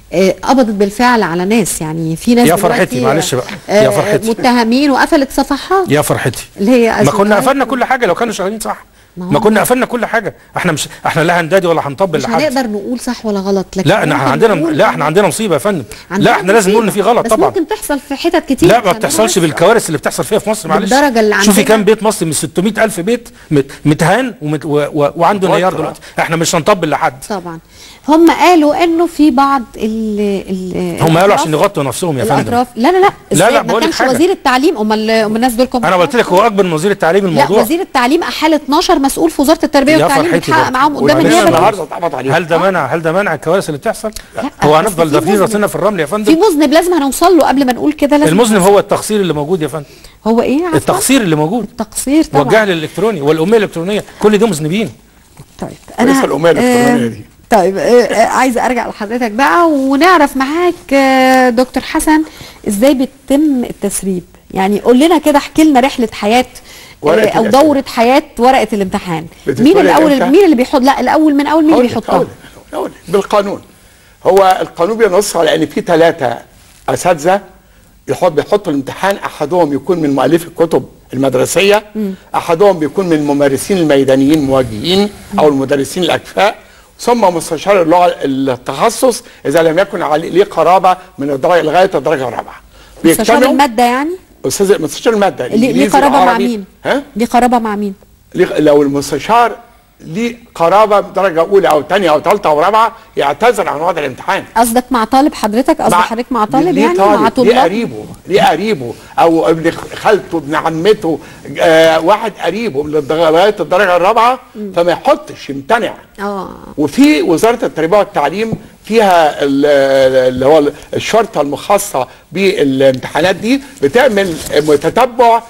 آه، قبضت بالفعل على ناس يعني في ناس
يا
دلوقتي،
فرحتي، معلش بقى،
آه،
يا فرحتي.
متهمين وقفلت صفحات
يا فرحتي
اللي هي
ما كنا
أزمات.
قفلنا كل حاجه لو كانوا شغالين صح
ما هو-
ما كنا قفلنا كل حاجه احنا مش احنا لا هندادي ولا هنطبل
مش
لحد
هنقدر نقول صح ولا غلط لكن
لا احنا
ممكن
عندنا
نقول
لا
إن
احنا عندنا مصيبه يا فندم
عندنا
لا احنا لازم نقول ان في غلط
بس
طبعا
ممكن تحصل في حتت كتير
لا ما
خلينا
بتحصلش
بس.
بالكوارث اللي بتحصل فيها في مصر معلش
بالدرجة اللي
شوفي
عندنا.
كام بيت مصري من 600 الف بيت مت- متهان ومت و و وعنده
متوتر.
انهيار دلوقتي احنا مش هنطبل لحد
طبعا هم قالوا انه في بعض ال ال
هم قالوا
الأطراف-
عشان يغطوا نفسهم يا فندم
الاطراف لا لا لا إزاي؟
لا،
ما
بقول لك
كانش
حاجة.
وزير التعليم امال امال الناس دول كم
انا قلت لك هو اكبر من وزير التعليم
لا
الموضوع
وزير التعليم احال 12 مسؤول في وزاره التربيه
يا
والتعليم
فرحتي
بيتحقق
برضه.
معاهم قدام
وبعدين
النيابه
النهارده اتقبض عليهم
هل ده منع هل ده منع الكوارث اللي بتحصل
لا،
هو
بس
هنفضل
في
دافنين
مذنب.
راسنا في الرمل يا
في
فندم
مذنب لازم هنوصل له قبل ما نقول كده لازم
المذنب هو التقصير اللي موجود يا فندم
هو ايه عفوا؟
التقصير اللي موجود
التقصير طبعا
والجهل الالكتروني والاميه الالكترونيه كل دول مذنبين
طيب
كويسة الأمية الإلكترونية
آه،
دي.
طيب آه، آه، عايزه ارجع لحضرتك بقى ونعرف معاك آه، دكتور حسن ازاي بيتم التسريب يعني قول لنا كده احكي لنا رحله حياه آه،
ورقة
او
الأسئلة.
دوره حياه ورقه الامتحان
بتتولد
مين الاول
إمتى؟
مين اللي بيحط لا الاول من اول مين اللي
هقول لك-
بيحطها
هقول لك- هقول لك. بالقانون هو القانون بينص على ان في ثلاثه اساتذه يحط بيحطوا الامتحان احدهم يكون من مؤلفي الكتب المدرسيه احدهم بيكون من الممارسين الميدانيين الموجهين او المدرسين الاكفاء ثم مستشار اللغه التخصص اذا لم يكن عليه ليه قرابه من الدرجه لغايه الدرجه الرابعه
مستشار الماده يعني
استاذ مستشار الماده
ليه ليه
الإنجليزي،
قرابه مع
العربي.
مين
ها
ليه قرابه مع مين
ليه- لو المستشار ليه قرابه درجه اولى او ثانيه او ثالثه او رابعه يعتذر عن وضع الامتحان
قصدك مع طالب حضرتك قصد حضرتك مع طالب
ليه
يعني
طالب
مع
ليه
طلاب
قريبه ليه قريبه او ابن خالته ابن عمته آه واحد قريبه من الدرجة- لغايه الدرجه الرابعه فما يحطش يمتنع
اه
وفي وزاره التربيه والتعليم فيها ال- اللي هو الشرطه المخصصه بالامتحانات دي بتعمل تتبع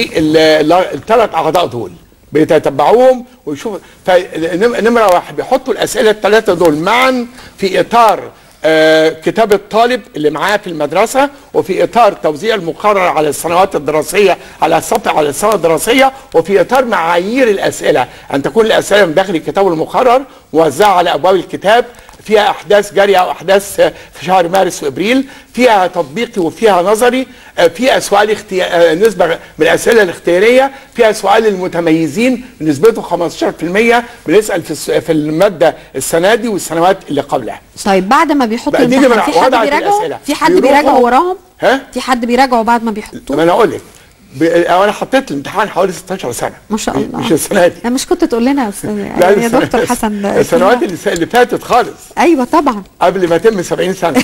للثلاث اعضاء دول بيتتبعوهم ويشوفوا فنمره واحد بيحطوا الاسئله الثلاثه دول معا في اطار آه، كتاب الطالب اللي معاه في المدرسه وفي اطار توزيع المقرر على السنوات الدراسيه على السطح على السنه الدراسيه وفي اطار معايير الاسئله ان تكون الاسئله من داخل الكتاب المقرر موزعه على ابواب الكتاب فيها احداث جاريه او احداث في شهر مارس وابريل فيها تطبيقي وفيها نظري آه، فيها سؤال اختي... آه، نسبه من الاسئله الاختياريه فيها سؤال المتميزين بنسبته 15% بنسال في الس- في الماده السنه دي والسنوات اللي قبلها
طيب بعد ما بيحطوا
بقى دي
الامتحان
نمرة-
في حد
وضعت
بيراجعه
الأسئلة.
في حد
بيروحوا-
بيراجعه وراهم
ها
في حد بيراجعه بعد ما
ما
بيحطوه
انا اقول لك ب... انا حطيت الامتحان حوالي 16 سنه
ما شاء الله
مش السنه دي
لا مش كنت تقول لنا يا استاذ
لا،
يا
السنة-
دكتور حسن ده
السنوات اللي, اللي فاتت خالص
ايوه طبعا
قبل ما تم 70 سنه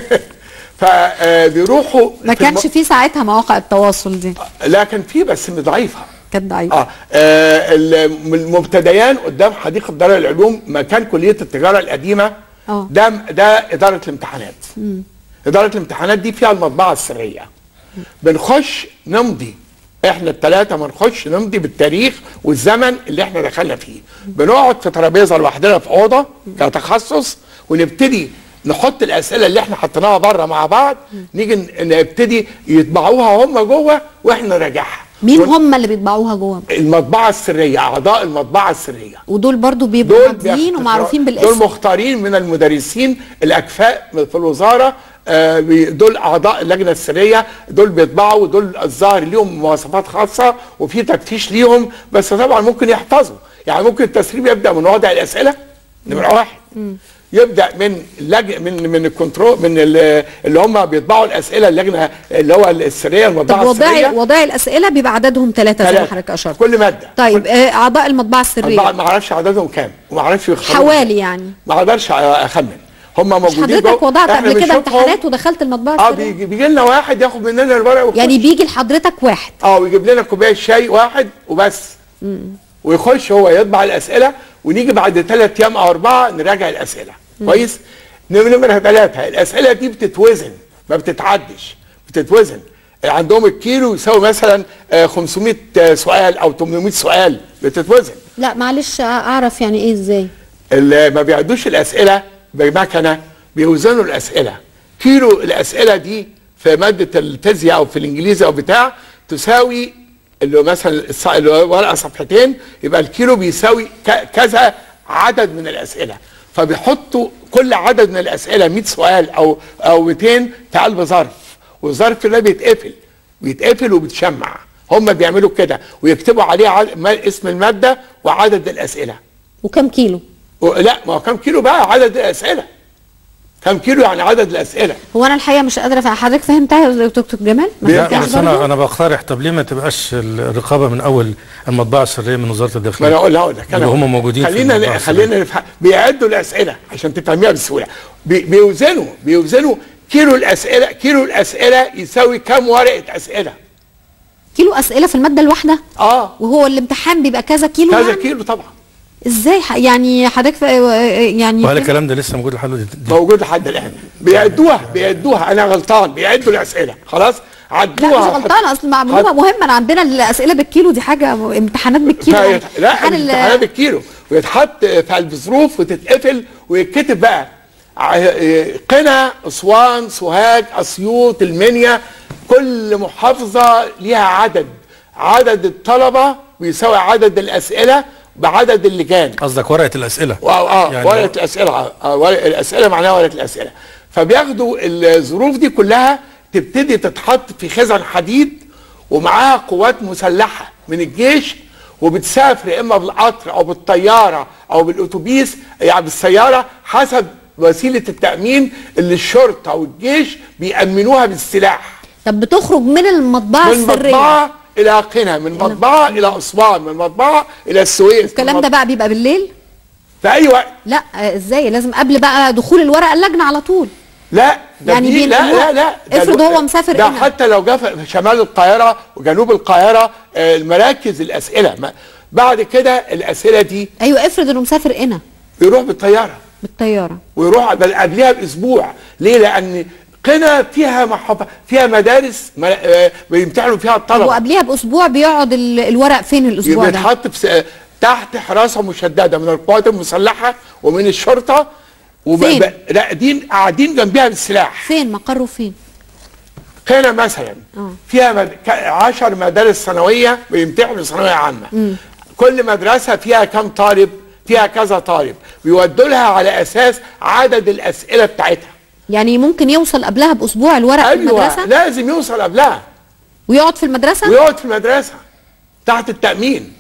فبيروحوا
ما كانش في ساعتها مواقع التواصل دي
لا كان في بس ضعيفه
كانت ضعيفه
اه, آه الم- المبتديان قدام حديقه دار العلوم مكان كليه التجاره القديمه
آه.
ده ده اداره الامتحانات اداره الامتحانات دي فيها المطبعه السريه بنخش نمضي احنا الثلاثه ما نخش نمضي بالتاريخ والزمن اللي احنا دخلنا فيه بنقعد في ترابيزه لوحدنا في اوضه كتخصص ونبتدي نحط الاسئله اللي احنا حطيناها بره مع بعض نيجي ن- نبتدي يطبعوها هم جوه واحنا نراجعها
مين
ون-
هم اللي بيطبعوها جوه
المطبعه السريه اعضاء المطبعه السريه
ودول برضو بيبقوا
دول
ماضيين
بيختاروا-
ومعروفين
دول
بالاسم
مختارين من المدرسين الاكفاء في الوزاره آه، بي- دول اعضاء اللجنه السريه دول بيطبعوا دول الظاهر ليهم مواصفات خاصه وفي تفتيش ليهم بس طبعا ممكن يحفظوا يعني ممكن التسريب يبدا من وضع الاسئله نمره واحد يبدا من اللج... من من الكنترول من ال- اللي هم بيطبعوا الاسئله اللجنه اللي هو السريه
طب
المطبعه
وضعي
السريه
وضعي الاسئله بيبقى عددهم ثلاثه زي ما
ثلاثة.
حضرتك اشرت
كل ماده
طيب آه، اعضاء المطبعه
بعد
السريه
ما اعرفش عددهم كام وما اعرفش يختاروا
حوالي يعني
ما اقدرش اخمن هم
مش
موجودين
حضرتك
جوه.
وضعت
إحنا
قبل كده
بنشوفهم.
امتحانات ودخلت المطبعه
اه
السريه
بيجي, بيجي لنا واحد ياخد مننا الورق ويخش.
يعني بيجي لحضرتك واحد
اه ويجيب لنا كوبايه شاي واحد وبس ويخش هو يطبع الاسئله ونيجي بعد ثلاث ايام او اربعه نراجع الاسئله كويس نمرة نمرة ثلاثة الأسئلة دي بتتوزن ما بتتعدش بتتوزن عندهم الكيلو يساوي مثلا آه، 500 سؤال أو 800 سؤال بتتوزن
لا معلش اعرف يعني ايه ازاي
اللي ما بيعدوش الاسئله بمكنه بيوزنوا الاسئله كيلو الاسئله دي في ماده الفيزياء او في الانجليزي او بتاع تساوي اللي هو مثلا الص- اللي هو ورقه صفحتين يبقى الكيلو بيساوي ك- كذا عدد من الاسئله فبيحطوا كل عدد من الاسئله 100 سؤال او او 200 في قلب ظرف والظرف ده بيتقفل بيتقفل وبيتشمع هم بيعملوا كده ويكتبوا عليه عد- ما- اسم الماده وعدد الاسئله
وكم كيلو
و- لا ما هو كم كيلو بقى عدد الاسئله كم كيلو يعني عدد الاسئله
هو انا الحقيقه مش قادره أفهم. حضرتك فهمتها يا دكتور جمال ما
لا،
فهمتهاش
بس انا
برضه؟
انا بقترح طب ليه ما تبقاش الرقابه من اول المطبعه السريه من وزاره
ما انا
الداخليه
اقول هقول لك
اللي هم موجودين في المطبعة
خلينا
السرية.
خلينا نفهم بيعدوا الاسئله عشان تفهميها بسهوله بي- بيوزنوا بيوزنوا كيلو الاسئله كيلو الاسئله يساوي كام ورقه اسئله
كيلو اسئله في الماده الواحده
اه
وهو الامتحان بيبقى كذا كيلو
كذا
يعني؟
كيلو طبعا
ازاي ح- يعني حضرتك ف- يعني
وهل الكلام ده لسه موجود لحد دلوقتي؟
موجود لحد الان بيعدوها بيعدوها انا غلطان بيعدوا الاسئله خلاص
لا
عدوها
مش غلطانه اصل معلومه
حط-
مهمه أنا عندنا الاسئله بالكيلو دي حاجه امتحانات بالكيلو
لا,
يعني.
يت... لا
امتحان ال-
الامتحانات بالكيلو ويتحط في قلب ظروف وتتقفل ويتكتب بقى ع- قنا اسوان سوهاج اسيوط المنيا كل محافظه ليها عدد عدد الطلبه بيساوي عدد الاسئله بعدد اللجان
قصدك ورقه الاسئله
اه اه
يعني
ورقه الاسئله آه ورقه الاسئله معناها ورقه الاسئله فبياخدوا الظروف دي كلها تبتدي تتحط في خزن حديد ومعاها قوات مسلحه من الجيش وبتسافر اما بالقطر او بالطياره او بالاتوبيس يعني بالسياره حسب وسيله التامين اللي الشرطه والجيش بيامنوها بالسلاح
طب بتخرج من المطبعه
من
السريه
مطبعه الى قنا من مطبعه الى اسوان من مطبعه الى السويس
الكلام ده بقى بيبقى بالليل
في اي وقت
لا آه، ازاي لازم قبل بقى دخول الورقه اللجنه على طول
لا ده
يعني
دي لا
بينقلوها.
لا لا ده
افرض
الو-
هو مسافر
ده
هنا.
حتى لو جه في شمال القاهره وجنوب القاهره آه، المراكز الاسئله ما- بعد كده الاسئله دي
ايوه افرض انه مسافر هنا
يروح بالطياره
بالطياره
ويروح بل قبلها باسبوع ليه لان قنا فيها محافظ فيها مدارس ما- آه، بيمتحنوا فيها الطلبه
وقبلها باسبوع بيقعد ال- الورق فين الاسبوع ده
بيتحط في س- تحت حراسه مشدده من القوات المسلحه ومن الشرطه وب-
فين؟
ب- لا قاعدين قاعدين جنبها بالسلاح
فين مقره فين
قنا مثلا
آه.
فيها مد... ك- عشر مدارس ثانويه بيمتحنوا ثانويه عامه كل مدرسه فيها كم طالب فيها كذا طالب بيودوا لها على اساس عدد الاسئله بتاعتها
يعني ممكن يوصل قبلها باسبوع الورق في
ايوه
المدرسه
لازم يوصل قبلها
ويقعد في المدرسه
ويقعد في المدرسه تحت التامين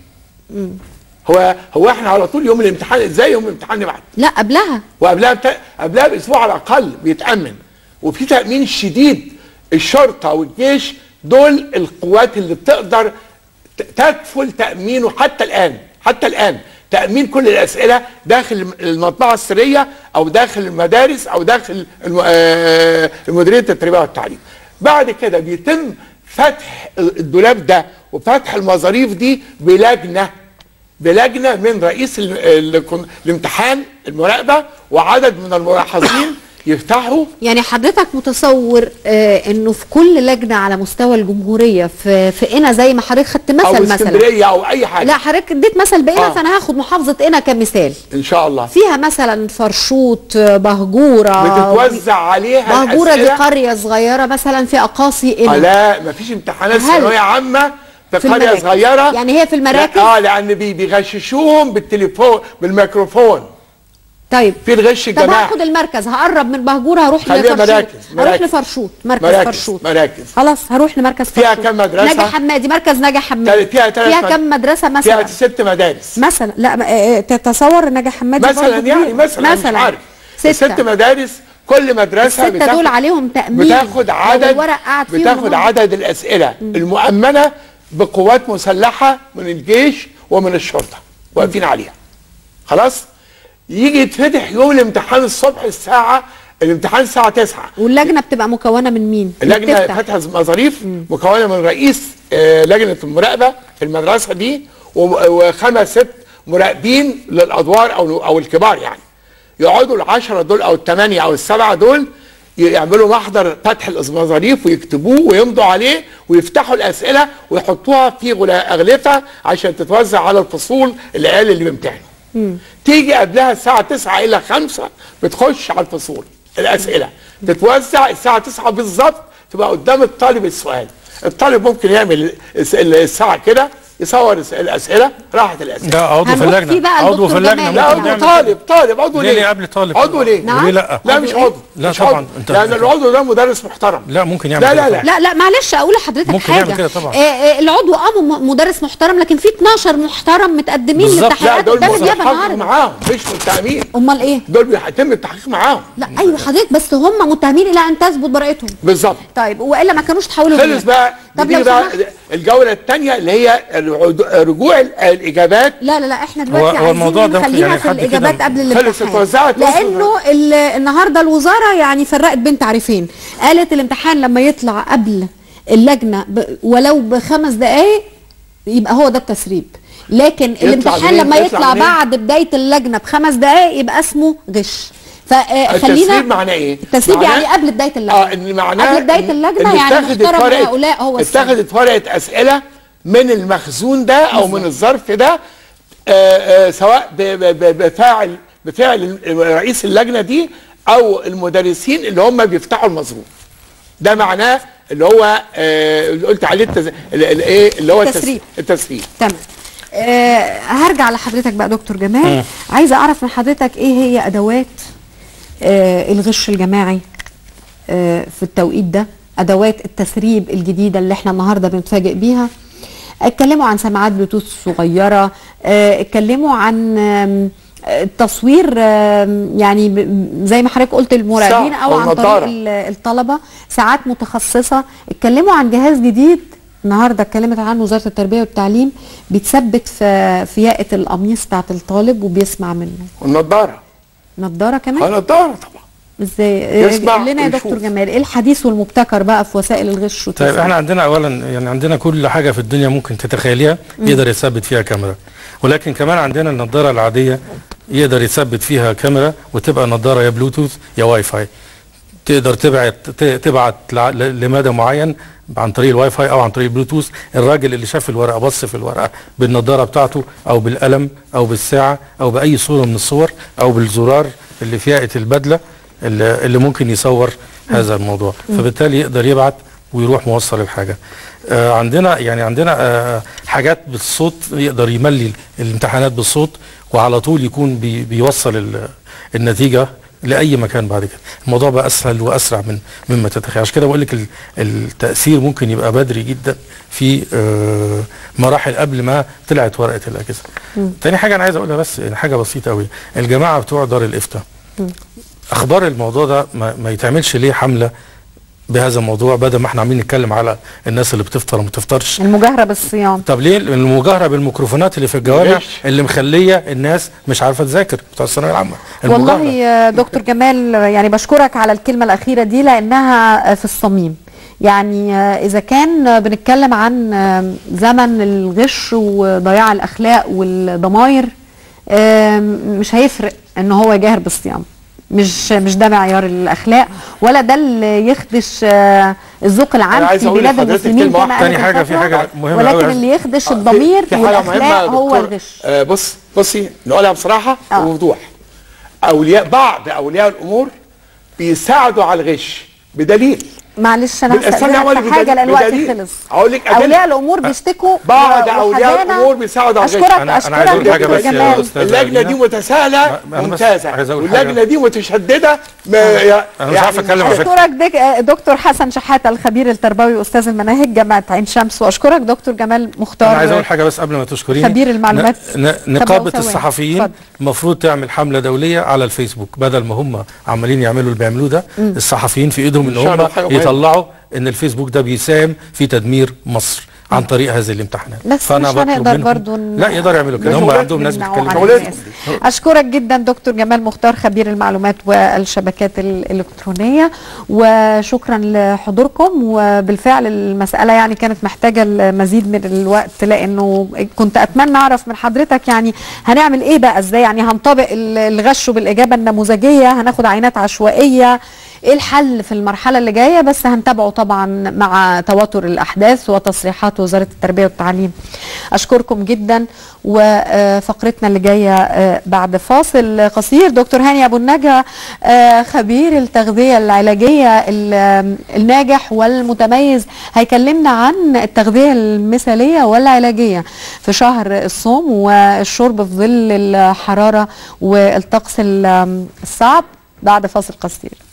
هو هو احنا على طول يوم الامتحان ازاي يوم الامتحان نبعت
لا قبلها
وقبلها بتا... قبلها باسبوع على الاقل بيتامن وفي تامين شديد الشرطه والجيش دول القوات اللي بتقدر ت- تكفل تامينه حتى الان حتى الان تامين كل الاسئله داخل الم- المطبعه السريه او داخل المدارس او داخل الم... آه، المديريه التربيه والتعليم بعد كده بيتم فتح الدولاب ده وفتح المظاريف دي بلجنه بلجنه من رئيس ال- ال- الامتحان المراقبه وعدد من الملاحظين يفتحوا
يعني حضرتك متصور آه انه في كل لجنه على مستوى الجمهوريه في في قنا زي ما حضرتك خدت
او
مثل مثلا
اسكندريه او اي حاجه
لا حضرتك اديت مثل بقنا
آه.
فانا هاخد محافظه قنا كمثال
ان شاء الله
فيها مثلا فرشوط آه، بهجوره
بتتوزع عليها
بهجوره دي
الأسئلة.
قريه صغيره مثلا في اقاصي
آه
قنا
لا مفيش امتحانات
هل
ثانويه عامه في
في
قريه
المراكز.
صغيره
يعني هي في المراكز؟
لا اه لان بي- بيغششوهم بالتليفون بالميكروفون
طيب
في الغش
طب
الجماعي
هاخد المركز هقرب من بهجوره هروح
خليها
لفرشوط
مراكز،
هروح
مراكز.
لفرشوط مركز
مراكز،
فرشوط
مراكز.
خلاص هروح لمركز
فيها
فرشوط
كام مدرسة؟
ناجي حمادي مركز ناجي حمادي
فيها ثلاث
فيها كام مدرسه مثلا
فيها ست مدارس
مثلا لا ما- آه، آه، تتصور ناجي حمادي
مثلا
برضه
يعني
كبير.
مثلا
مثلا
مش عارف
ستة.
ست مدارس كل مدرسه
الستة
بتاخد
دول عليهم تأمين
بتاخد
لو
عدد
الورق قعد فيهم
بتاخد
هم.
عدد الاسئله المؤمنه بقوات مسلحه من الجيش ومن الشرطه واقفين عليها خلاص يجي يتفتح يوم الامتحان الصبح الساعه الامتحان الساعه 9
واللجنه بتبقى مكونه من مين؟
اللجنه
بتفتح.
فتح مظاريف مكونه من رئيس آه، لجنه المراقبه في المدرسه دي و- وخمس ست مراقبين للادوار او او الكبار يعني يقعدوا العشرة دول او الثمانيه او السبعه دول يعملوا محضر فتح المظاريف ويكتبوه ويمضوا عليه ويفتحوا الاسئله ويحطوها في غلا- اغلفه عشان تتوزع على الفصول العيال اللي بيمتحنوا تيجي قبلها الساعه 9 الى 5 بتخش على الفصول الاسئله تتوزع الساعه 9 بالظبط تبقى قدام الطالب السؤال الطالب ممكن يعمل الس- الساعه كده يصور الس- الاسئله راحت الاسئله
ده عضو في
هنروح
اللجنه
فيه بقى
عضو في
لدكتور
اللجنه
جمال.
لا
ممكن
عضو
يعمل
طالب طالب عضو
ليه
ليه
ليه قبل طالب
عضو ليه
نعم.
وليه لا
لا مش عضو
لا
مش
طبعاً.
عضو.
أنت-
لان العضو ده مدرس محترم
لا ممكن يعمل
لا
كده
لا لا
طبعاً.
لا لا معلش اقول لحضرتك
ممكن
حاجه
يعمل كده طبعاً.
آه، آه، العضو اه م- مدرس محترم لكن في 12 محترم متقدمين
بالظبط.
لا
للتحقيقات
دول
قدام النيابه
بيتحقق
النهارده
معاهم مش متهمين
امال ايه
دول بيتم التحقيق معاهم
لا ايوه حضرتك بس هم متهمين الى ان تثبت براءتهم
بالظبط
طيب والا ما كانوش تحولوا
خلص
ليه؟
بقى
طب
دي
لو
بقى
سمحت
الجوله الثانيه اللي هي العد- رجوع ال- الاجابات
لا لا لا احنا
هو-
دلوقتي
هو
عايزين
الموضوع ده
نخلينا
يعني
في
حد كده
الاجابات قبل
خلص
الامتحان
اتوزعت وصلت.
لانه ال- النهارده الوزاره يعني فرقت بين تعريفين قالت الامتحان لما يطلع قبل اللجنه ب ولو بخمس دقائق يبقى هو ده التسريب لكن الامتحان
منين؟
لما
يطلع
يطلع
منين؟
بعد بدايه اللجنه بخمس دقائق يبقى اسمه غش فخلينا
التسريب معناه ايه؟
التسريب
معناه-
يعني قبل بدايه اللجنه
اه ان معناه
قبل بدايه
إن-
اللجنه
إن
يعني
اتخذت
محترم
ورقة-
هؤلاء هو السبب.
اتخذت ورقه اسئله من المخزون ده او من الظرف ده آه آه سواء ب- ب- ب- بفاعل بفعل رئيس اللجنه دي او المدرسين اللي هم بيفتحوا المظروف ده معناه اللي هو آه اللي قلت عليه التز... ال- ال- ايه اللي هو التس-
التسريب.
التسريب
تمام آه هرجع لحضرتك بقى دكتور جمال عايزه اعرف من حضرتك ايه هي ادوات آه الغش الجماعي آه في التوقيت ده ادوات التسريب الجديده اللي احنا النهارده بنتفاجئ بيها اتكلموا عن سماعات بلوتوث صغيره آه اتكلموا عن آم، آه، التصوير آم، يعني ب- زي ما حضرتك قلت المراقبين
ساعة
او
أو
عن طريق
نظارة.
ال- الطلبه ساعات متخصصه اتكلموا عن جهاز جديد النهارده اتكلمت عنه وزاره التربيه والتعليم بيتثبت في في ياقه القميص بتاعت الطالب وبيسمع منه
والنضاره
نضاره كمان
اه نضاره طبعا
ازاي
يسمع
قول لنا يا
ويشوف.
دكتور جمال ايه الحديث والمبتكر بقى في وسائل الغش
طيب
والتسريب؟
احنا عندنا اولا يعني عندنا كل حاجه في الدنيا ممكن تتخيليها يقدر يثبت فيها كاميرا ولكن كمان عندنا النضاره العاديه يقدر يثبت فيها كاميرا وتبقى نضاره يا بلوتوث يا واي فاي تقدر تبعت ت- تبعت لع- ل- لمدى معين عن طريق الواي فاي او عن طريق البلوتوث الراجل اللي شاف الورقه بص في الورقه بالنضاره بتاعته او بالقلم او بالساعه او باي صوره من الصور او بالزرار اللي في ياقه البدله اللي, اللي ممكن يصور هذا الموضوع فبالتالي يقدر يبعت ويروح موصل الحاجه آه عندنا يعني عندنا آه حاجات بالصوت يقدر يملي الامتحانات بالصوت وعلى طول يكون بي بيوصل ال- النتيجه لاي مكان بعد كده الموضوع بقى اسهل واسرع من مما تتخيل عشان كده بقول لك ال- التاثير ممكن يبقى بدري جدا في آه مراحل قبل ما طلعت ورقه الاجهزه تاني حاجه انا عايز اقولها بس يعني حاجه بسيطه قوي الجماعه بتوع دار الافتاء اخبار الموضوع ده ما, ما يتعملش ليه حمله بهذا الموضوع بدل ما احنا عاملين نتكلم على الناس اللي بتفطر وما تفطرش
المجاهره بالصيام
طب ليه المجاهره بالميكروفونات اللي في الجوامع
ليش؟
اللي مخليه الناس مش عارفه تذاكر بتوع الثانويه العامه
والله
المجاهرة.
يا دكتور جمال يعني بشكرك على الكلمة الأخيرة دي لأنها في الصميم يعني إذا كان بنتكلم عن زمن الغش وضياع الأخلاق والضماير مش هيفرق إن هو يجاهر بالصيام مش مش ده معيار الاخلاق ولا ده اللي يخدش آه، الذوق
أنا
العام
عايز
في
أقول
بلاد
لحضرتك
المسلمين
كلمة
كما
واحدة.
قالت
تاني حاجة- في
الفتوى،
حاجة مهمة
ولكن
أوي.
اللي يخدش
في-
الضمير
في حاجة مهمة
والاخلاق
يا
هو
دكتور.
الغش
آه بص بصي نقولها بصراحة
آه.
وبوضوح أولياء بعض أولياء الأمور بيساعدوا على الغش بدليل
معلش انا
بالأسفل
هستأذنك
أولي
في حاجه
بدليل-
لان الوقت
بدليل.
خلص
أقول لك أدلة.
اولياء الامور بيشتكوا
بعض
و-
أولياء
وحزانة.
الأمور بيساعدوا على الغش.
اشكرك
أنا- أنا
اشكرك
عايز أقول
دكتور
حاجة بس يا
جمال
أستاذ
اللجنة
أمينة.
دي متساهلة
ما- أنا بس
ممتازة
عايز أقول
واللجنة
حاجة.
دي متشددة ما يا-
أنا مش عارف أتكلم على فكرة.
اشكرك دك... آه، دكتور حسن شحاته الخبير التربوي استاذ المناهج جامعه عين شمس واشكرك دكتور جمال مختار
انا عايز اقول حاجه بس قبل ما تشكريني
خبير المعلومات.
ن... ن...
طب
نقابه
لو ثواني.
الصحفيين
اتفضل.
المفروض تعمل حمله دوليه على الفيسبوك بدل ما هم عمالين يعملوا اللي بيعملوه ده الصحفيين في ايدهم ان
إن شاء الله
هم
حاجة مهمة.
يطلعوا ان الفيسبوك ده بيساهم في تدمير مصر عن طريق هذه الامتحانات
بس مش
بطلب
هنقدر
منهم-
برضو ن-
لا يقدروا يعملوا كده هم
نمنعوا
عندهم ناس
نمنعوا
بتتكلم
عن
أولاد.
الناس. اشكرك جدا دكتور جمال مختار خبير المعلومات والشبكات الالكترونيه وشكرا لحضوركم وبالفعل المساله يعني كانت محتاجه المزيد من الوقت لانه كنت اتمنى اعرف من حضرتك يعني هنعمل ايه بقى ازاي يعني هنطبق ال- الغش بالاجابه النموذجيه هناخد عينات عشوائيه ايه الحل في المرحله اللي جايه بس هنتابعه طبعا مع تواتر الاحداث وتصريحات وزاره التربيه والتعليم اشكركم جدا وفقرتنا اللي جايه آه، بعد فاصل قصير دكتور هاني ابو النجا آه، خبير التغذيه العلاجيه ال- الناجح والمتميز هيكلمنا عن التغذيه المثاليه والعلاجيه في شهر الصوم والشرب في ظل الحراره والطقس ال- الصعب بعد فاصل قصير